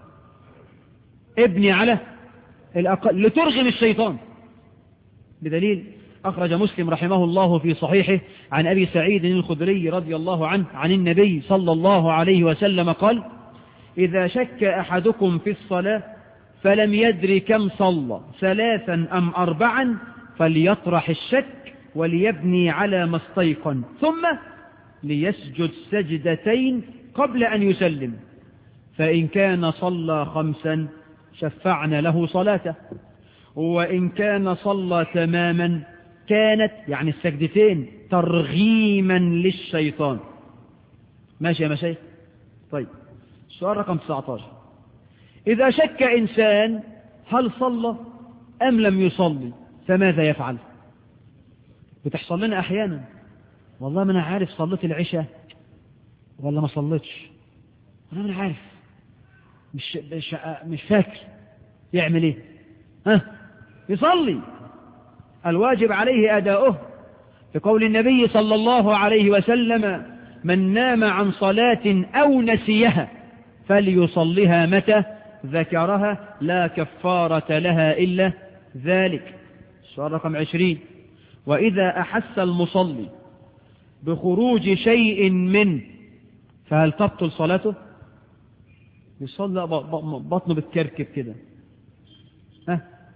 ابني على الأقل لترغم الشيطان بدليل أخرج مسلم رحمه الله في صحيحه عن أبي سعيد الخدري رضي الله عنه عن النبي صلى الله عليه وسلم قال إذا شك أحدكم في الصلاة فلم يدري كم صلى ثلاثا أم أربعا فليطرح الشك وليبني على ما استيقن ثم ليسجد سجدتين قبل أن يسلم فإن كان صلى خمسا شفعنا له صلاته وإن كان صلى تماما كانت يعني السجدتين ترغيما للشيطان ماشي يا مشايخ طيب السؤال رقم 19 إذا شك إنسان هل صلى أم لم يصلي فماذا يفعل بتحصل لنا أحيانا والله ما أنا عارف صليت العشاء ولا ما صليتش أنا ما عارف مش, مش, مش فاكر يعمل إيه ها يصلي الواجب عليه أداؤه لقول النبي صلى الله عليه وسلم من نام عن صلاة أو نسيها فليصلها متى ذكرها لا كفارة لها إلا ذلك السؤال رقم عشرين وإذا أحس المصلي بخروج شيء منه فهل تبطل صلاته يصلي بطنه بتكركب كده ها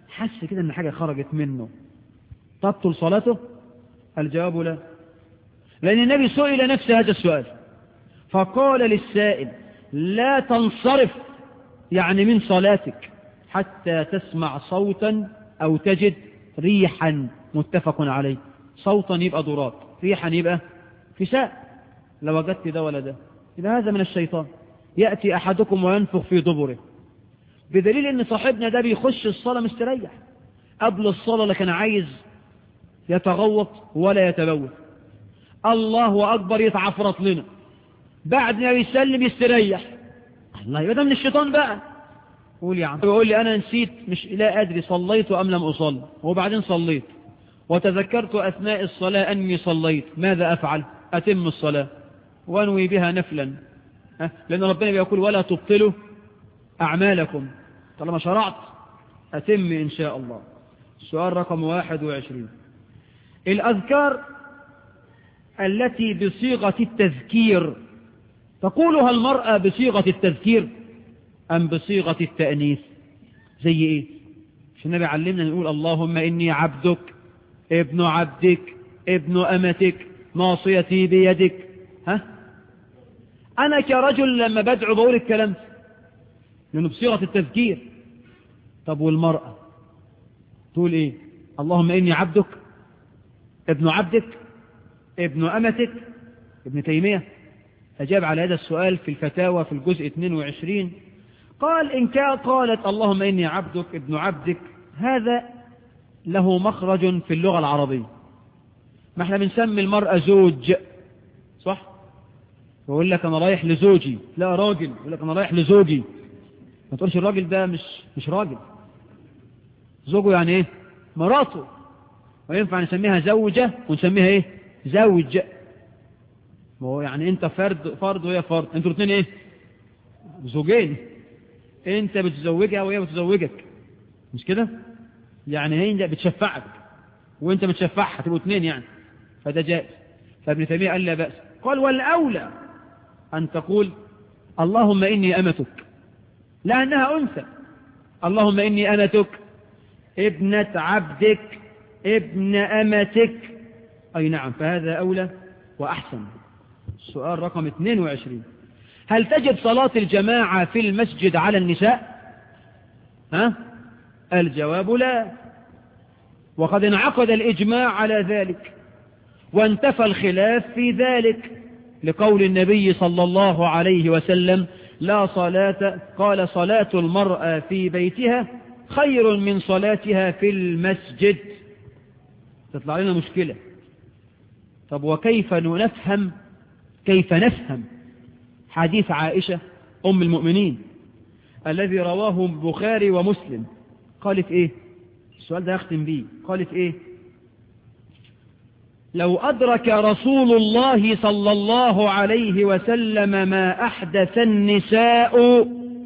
حس كده ان حاجة خرجت منه تبطل صلاته الجواب لا لأن النبي سئل نفس هذا السؤال فقال للسائل لا تنصرف يعني من صلاتك حتى تسمع صوتا أو تجد ريحا متفق عليه صوتا يبقى ضراب ريحا يبقى فساء لو وجدت ده ولا ده إذا هذا من الشيطان يأتي أحدكم وينفخ في دبره بدليل ان صاحبنا ده بيخش الصلاة مستريح قبل الصلاة لكن عايز يتغوط ولا يتبول الله أكبر يتعفرط لنا بعد ما يسلم يستريح الله يبقى ده من الشيطان بقى قول يا عم يقول لي أنا نسيت مش لا أدري صليت أم لم أصلي وبعدين صليت وتذكرت أثناء الصلاة أني صليت ماذا أفعل أتم الصلاة وانوي بها نفلا لأن ربنا بيقول ولا تبطلوا أعمالكم طالما شرعت أتم إن شاء الله السؤال رقم واحد وعشرين الأذكار التي بصيغة التذكير تقولها المرأة بصيغة التذكير أم بصيغة التأنيث زي إيه مش النبي علمنا نقول اللهم إني عبدك ابن عبدك ابن أمتك ناصيتي بيدك ها أنا كرجل لما بدعو بقول الكلام لأنه بصيغة التذكير طب والمرأة تقول إيه اللهم إني عبدك ابن عبدك ابن أمتك ابن تيمية أجاب على هذا السؤال في الفتاوى في الجزء 22 قال إن كان قالت اللهم إني عبدك ابن عبدك هذا له مخرج في اللغة العربية ما احنا بنسمي المرأة زوج صح يقول لك أنا رايح لزوجي لا راجل يقول لك أنا رايح لزوجي ما تقولش الراجل ده مش مش راجل زوجه يعني ايه مراته وينفع نسميها زوجة ونسميها ايه زوج ما هو يعني انت فرد فرد وهي فرد انتوا الاثنين ايه زوجين انت بتزوجها وهي بتزوجك مش كده يعني هي بتشفعك وانت بتشفعها تبقوا اثنين يعني فده جائز فابن تيميه قال لا بأس قال والأولى أن تقول اللهم إني أمتك لأنها أنثى اللهم إني أمتك ابنة عبدك ابن أمتك أي نعم فهذا أولى وأحسن السؤال رقم 22 هل تجب صلاة الجماعة في المسجد على النساء ها الجواب لا وقد انعقد الإجماع على ذلك وانتفى الخلاف في ذلك لقول النبي صلى الله عليه وسلم لا صلاة قال صلاة المرأة في بيتها خير من صلاتها في المسجد تطلع لنا مشكلة طب وكيف نفهم كيف نفهم حديث عائشة أم المؤمنين الذي رواه البخاري ومسلم قالت إيه السؤال ده يختم بيه قالت إيه لو أدرك رسول الله صلى الله عليه وسلم ما أحدث النساء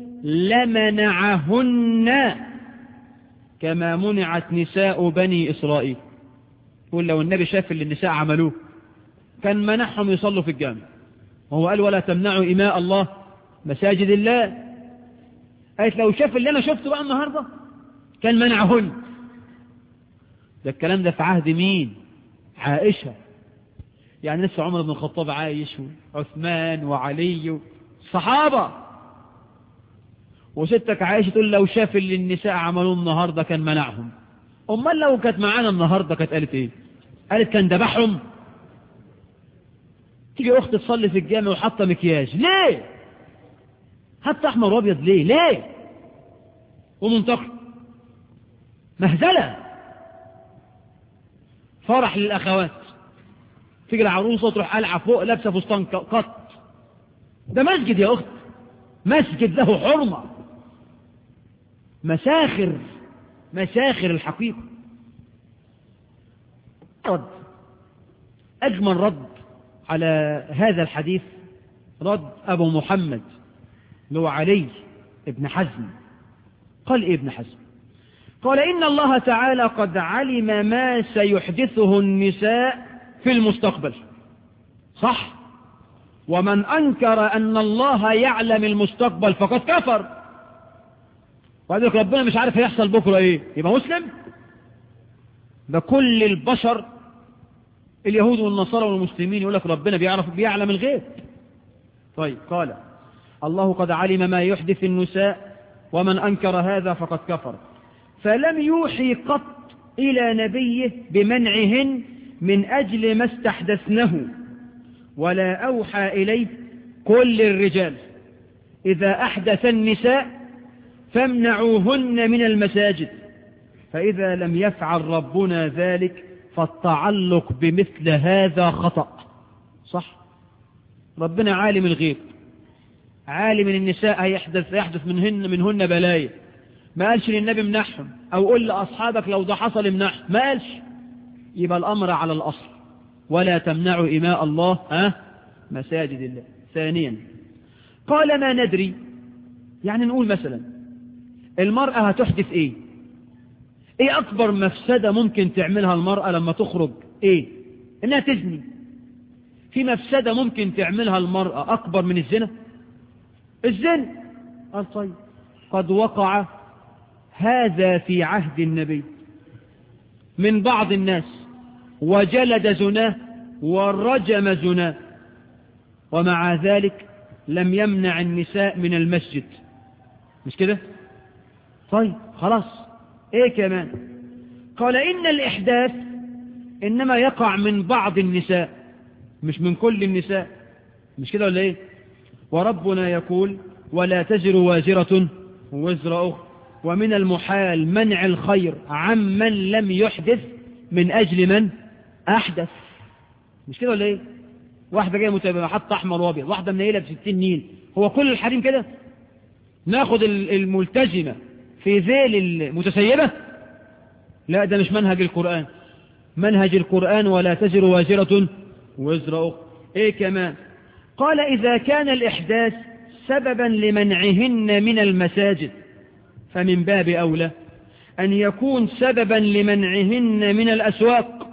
لمنعهن كما منعت نساء بني إسرائيل يقول لو النبي شاف اللي النساء عملوه كان منعهم يصلوا في الجامع وهو قال ولا تمنعوا إماء الله مساجد الله قالت لو شاف اللي أنا شفته بقى النهاردة كان منعهن ده الكلام ده في عهد مين عائشة يعني لسه عمر بن الخطاب عايش وعثمان وعلي صحابة وستك عائشة تقول لو شاف اللي النساء عملوه النهاردة كان منعهم أمال لو كانت معانا النهاردة كانت قالت ايه قالت كان ذبحهم تيجي أخت تصلي في الجامع وحاطة مكياج ليه حتى أحمر وأبيض ليه ليه ومنتقل مهزلة فرح للأخوات تيجي العروسة وتروح قلعة فوق لابسة فستان قط ده مسجد يا أخت مسجد له حرمة مساخر مساخر الحقيقة رد أجمل رد على هذا الحديث رد أبو محمد اللي هو علي ابن حزم قال إيه ابن حزم قال إن الله تعالى قد علم ما سيحدثه النساء في المستقبل صح ومن أنكر أن الله يعلم المستقبل فقد كفر وقال لك ربنا مش عارف هيحصل بكرة ايه يبقى مسلم ده كل البشر اليهود والنصارى والمسلمين يقول لك ربنا بيعرف بيعلم الغيب طيب قال الله قد علم ما يحدث النساء ومن أنكر هذا فقد كفر فلم يوحي قط إلى نبيه بمنعهن من أجل ما استحدثنه ولا أوحى إليه كل الرجال إذا أحدث النساء فامنعوهن من المساجد فإذا لم يفعل ربنا ذلك فالتعلق بمثل هذا خطأ صح ربنا عالم الغيب عالم ان النساء هيحدث يحدث منهن منهن بلايا ما قالش للنبي امنحهم او قل لاصحابك لو ده حصل امنحهم ما قالش يبقى الامر على الاصل ولا تمنعوا اماء الله ها مساجد الله ثانيا قال ما ندري يعني نقول مثلا المرأة هتحدث ايه ايه اكبر مفسدة ممكن تعملها المرأة لما تخرج ايه انها تزني في مفسدة ممكن تعملها المرأة اكبر من الزنا الزنا قال طيب قد وقع هذا في عهد النبي من بعض الناس وجلد زناه ورجم زناه ومع ذلك لم يمنع النساء من المسجد مش كده طيب خلاص ايه كمان قال ان الاحداث انما يقع من بعض النساء مش من كل النساء مش كده ولا ايه وربنا يقول ولا تزر وازرة وزر أخرى ومن المحال منع الخير عمن لم يحدث من أجل من أحدث مش كده ولا ايه واحدة جاية متابعة حتى أحمر وابيض واحدة منيلة بستين نيل هو كل الحريم كده ناخد الملتزمة في ذيل المتسيبة لا ده مش منهج القرآن منهج القرآن ولا تزر وازرة وزر أخرى ايه كمان قال إذا كان الإحداث سببا لمنعهن من المساجد فمن باب أولى أن يكون سببا لمنعهن من الأسواق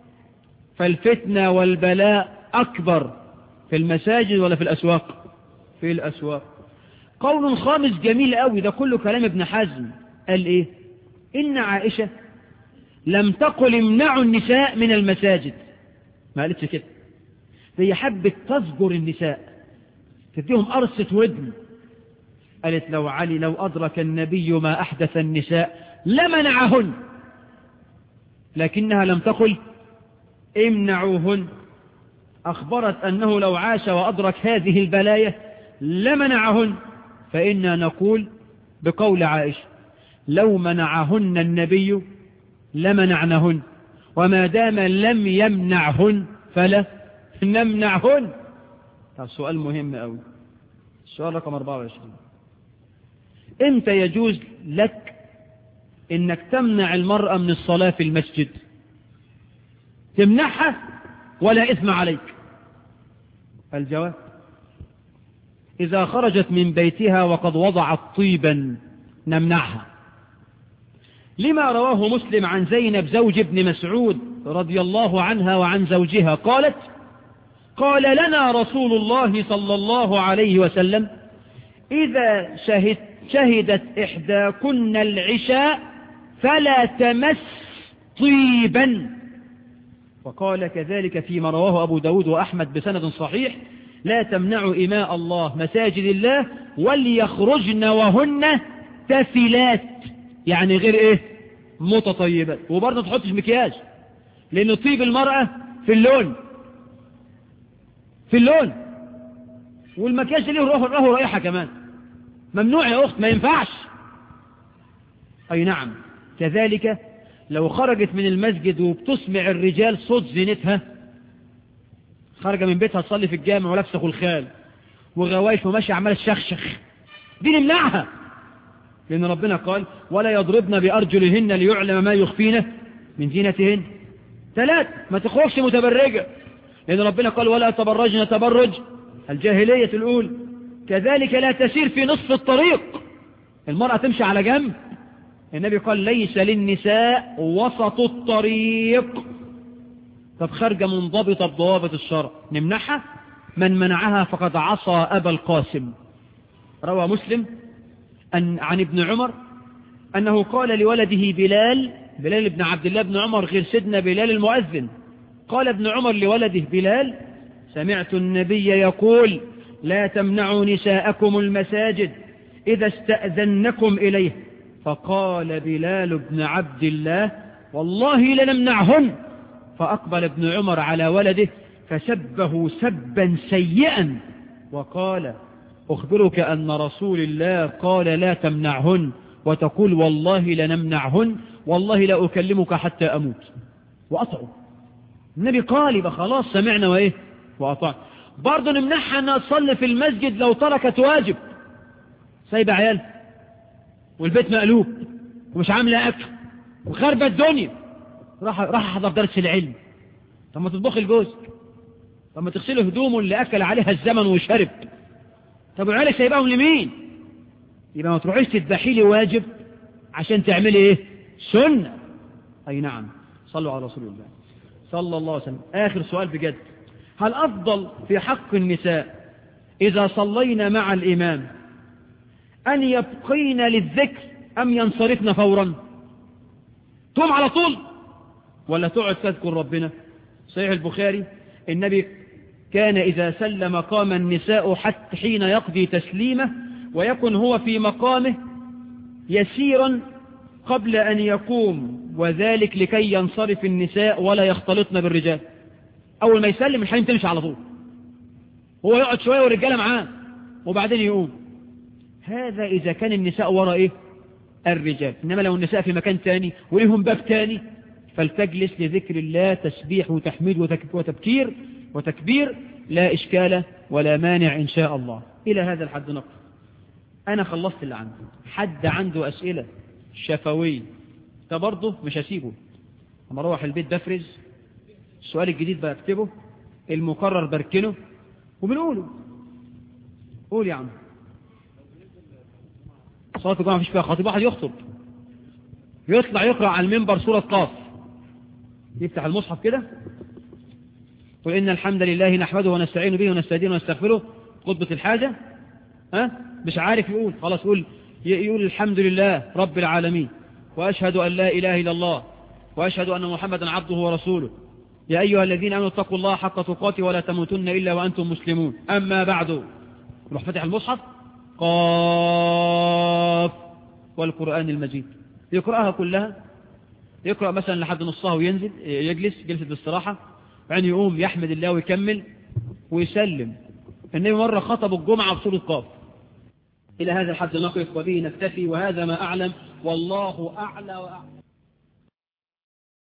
فالفتنة والبلاء أكبر في المساجد ولا في الأسواق في الأسواق قول خامس جميل قوي ده كله كلام ابن حزم قال إيه إن عائشة لم تقل امنعوا النساء من المساجد ما قالتش كده هي حبت تزجر النساء تديهم قرصة ودن قالت لو علي لو أدرك النبي ما أحدث النساء لمنعهن لكنها لم تقل امنعوهن أخبرت أنه لو عاش وأدرك هذه البلايا لمنعهن فإنا نقول بقول عائشة لو منعهن النبي لمنعنهن وما دام لم يمنعهن فلا نمنعهن طب سؤال مهم قوي السؤال رقم 24 امتى يجوز لك انك تمنع المرأة من الصلاة في المسجد تمنعها ولا إثم عليك الجواب إذا خرجت من بيتها وقد وضعت طيبا نمنعها لما رواه مسلم عن زينب زوج ابن مسعود رضي الله عنها وعن زوجها قالت قال لنا رسول الله صلى الله عليه وسلم إذا شهد شهدت إحداكن العشاء فلا تمس طيبا وقال كذلك فيما رواه أبو داود وأحمد بسند صحيح لا تمنعوا إماء الله مساجد الله وليخرجن وهن تفلات يعني غير إيه متطيبات وبرضه تحطش مكياج لأن طيب المرأة في اللون في اللون والمكياج له روح له رائحة كمان ممنوع يا أخت ما ينفعش أي نعم كذلك لو خرجت من المسجد وبتسمع الرجال صوت زينتها خارجة من بيتها تصلي في الجامع ولابسه خلخال وغوايش وماشية عمالة تشخشخ دي نمنعها لأن ربنا قال ولا يضربن بأرجلهن ليعلم ما يخفين من زينتهن ثلاث ما تخرجش متبرجة لأن ربنا قال ولا تبرجن تبرج الجاهلية الأولى كذلك لا تسير في نصف الطريق المرأة تمشي على جنب النبي قال ليس للنساء وسط الطريق طب خارجة منضبطة بضوابط الشرع نمنعها من منعها فقد عصى أبا القاسم روى مسلم أن عن ابن عمر أنه قال لولده بلال بلال بن عبد الله بن عمر غير سيدنا بلال المؤذن قال ابن عمر لولده بلال سمعت النبي يقول لا تمنعوا نساءكم المساجد إذا استأذنكم إليه فقال بلال بن عبد الله والله لنمنعهن فأقبل ابن عمر على ولده فسبه سبا سيئا وقال أخبرك أن رسول الله قال لا تمنعهن وتقول والله لنمنعهن والله لا أكلمك حتى أموت وأطعوا النبي قال يبقى خلاص سمعنا وإيه وأطعنا برضه نمنعها أنها تصلي في المسجد لو تركت واجب سايبة عيال والبيت مقلوب ومش عاملة أكل وخربة الدنيا راح راح أحضر درس العلم طب ما تطبخ الجوز طب ما تغسله هدومه اللي أكل عليها الزمن وشرب طب العيال سايباهم لمين يبقى ما تروحيش تذبحي لي واجب عشان تعملي ايه سنة اي نعم صلوا على رسول الله صلى الله عليه وسلم اخر سؤال بجد هل افضل في حق النساء اذا صلينا مع الامام ان يبقين للذكر ام ينصرفن فورا تقوم على طول ولا تقعد تذكر ربنا صحيح البخاري النبي كان إذا سلم قام النساء حتى حين يقضي تسليمه ويكن هو في مقامه يسيرا قبل أن يقوم وذلك لكي ينصرف النساء ولا يختلطن بالرجال أول ما يسلم الحين تمشي على طول هو يقعد شوية والرجالة معاه وبعدين يقوم هذا إذا كان النساء وراء إيه الرجال إنما لو النساء في مكان تاني وليهم باب تاني فلتجلس لذكر الله تسبيح وتحميد وتبكير وتكبير لا إشكال ولا مانع إن شاء الله إلى هذا الحد نقف أنا خلصت اللي عندي حد عنده أسئلة شفوية ده برضه مش هسيبه أما أروح البيت بفرز السؤال الجديد بكتبه المكرر بركنه وبنقوله قول يا عم صلاة الجمعة مفيش فيها خطيب واحد يخطب يطلع يقرأ على المنبر سورة قاف يفتح المصحف كده قل إن الحمد لله نحمده ونستعين به ونستهديه ونستغفره خطبة الحاجة ها مش عارف يقول خلاص يقول يقول الحمد لله رب العالمين وأشهد أن لا إله إلا الله وأشهد أن محمدا عبده ورسوله يا أيها الذين آمنوا اتقوا الله حق تقاته ولا تموتن إلا وأنتم مسلمون أما بعد روح فتح المصحف قاف والقرآن المجيد يقرأها كلها يقرأ مثلا لحد نصها وينزل يجلس جلسة الاستراحة بعدين يقوم يحمد الله ويكمل ويسلم النبي مرة خطب الجمعة بسورة قاف إلى هذا الحد نقف وبه نكتفي وهذا ما أعلم والله أعلى وأعلم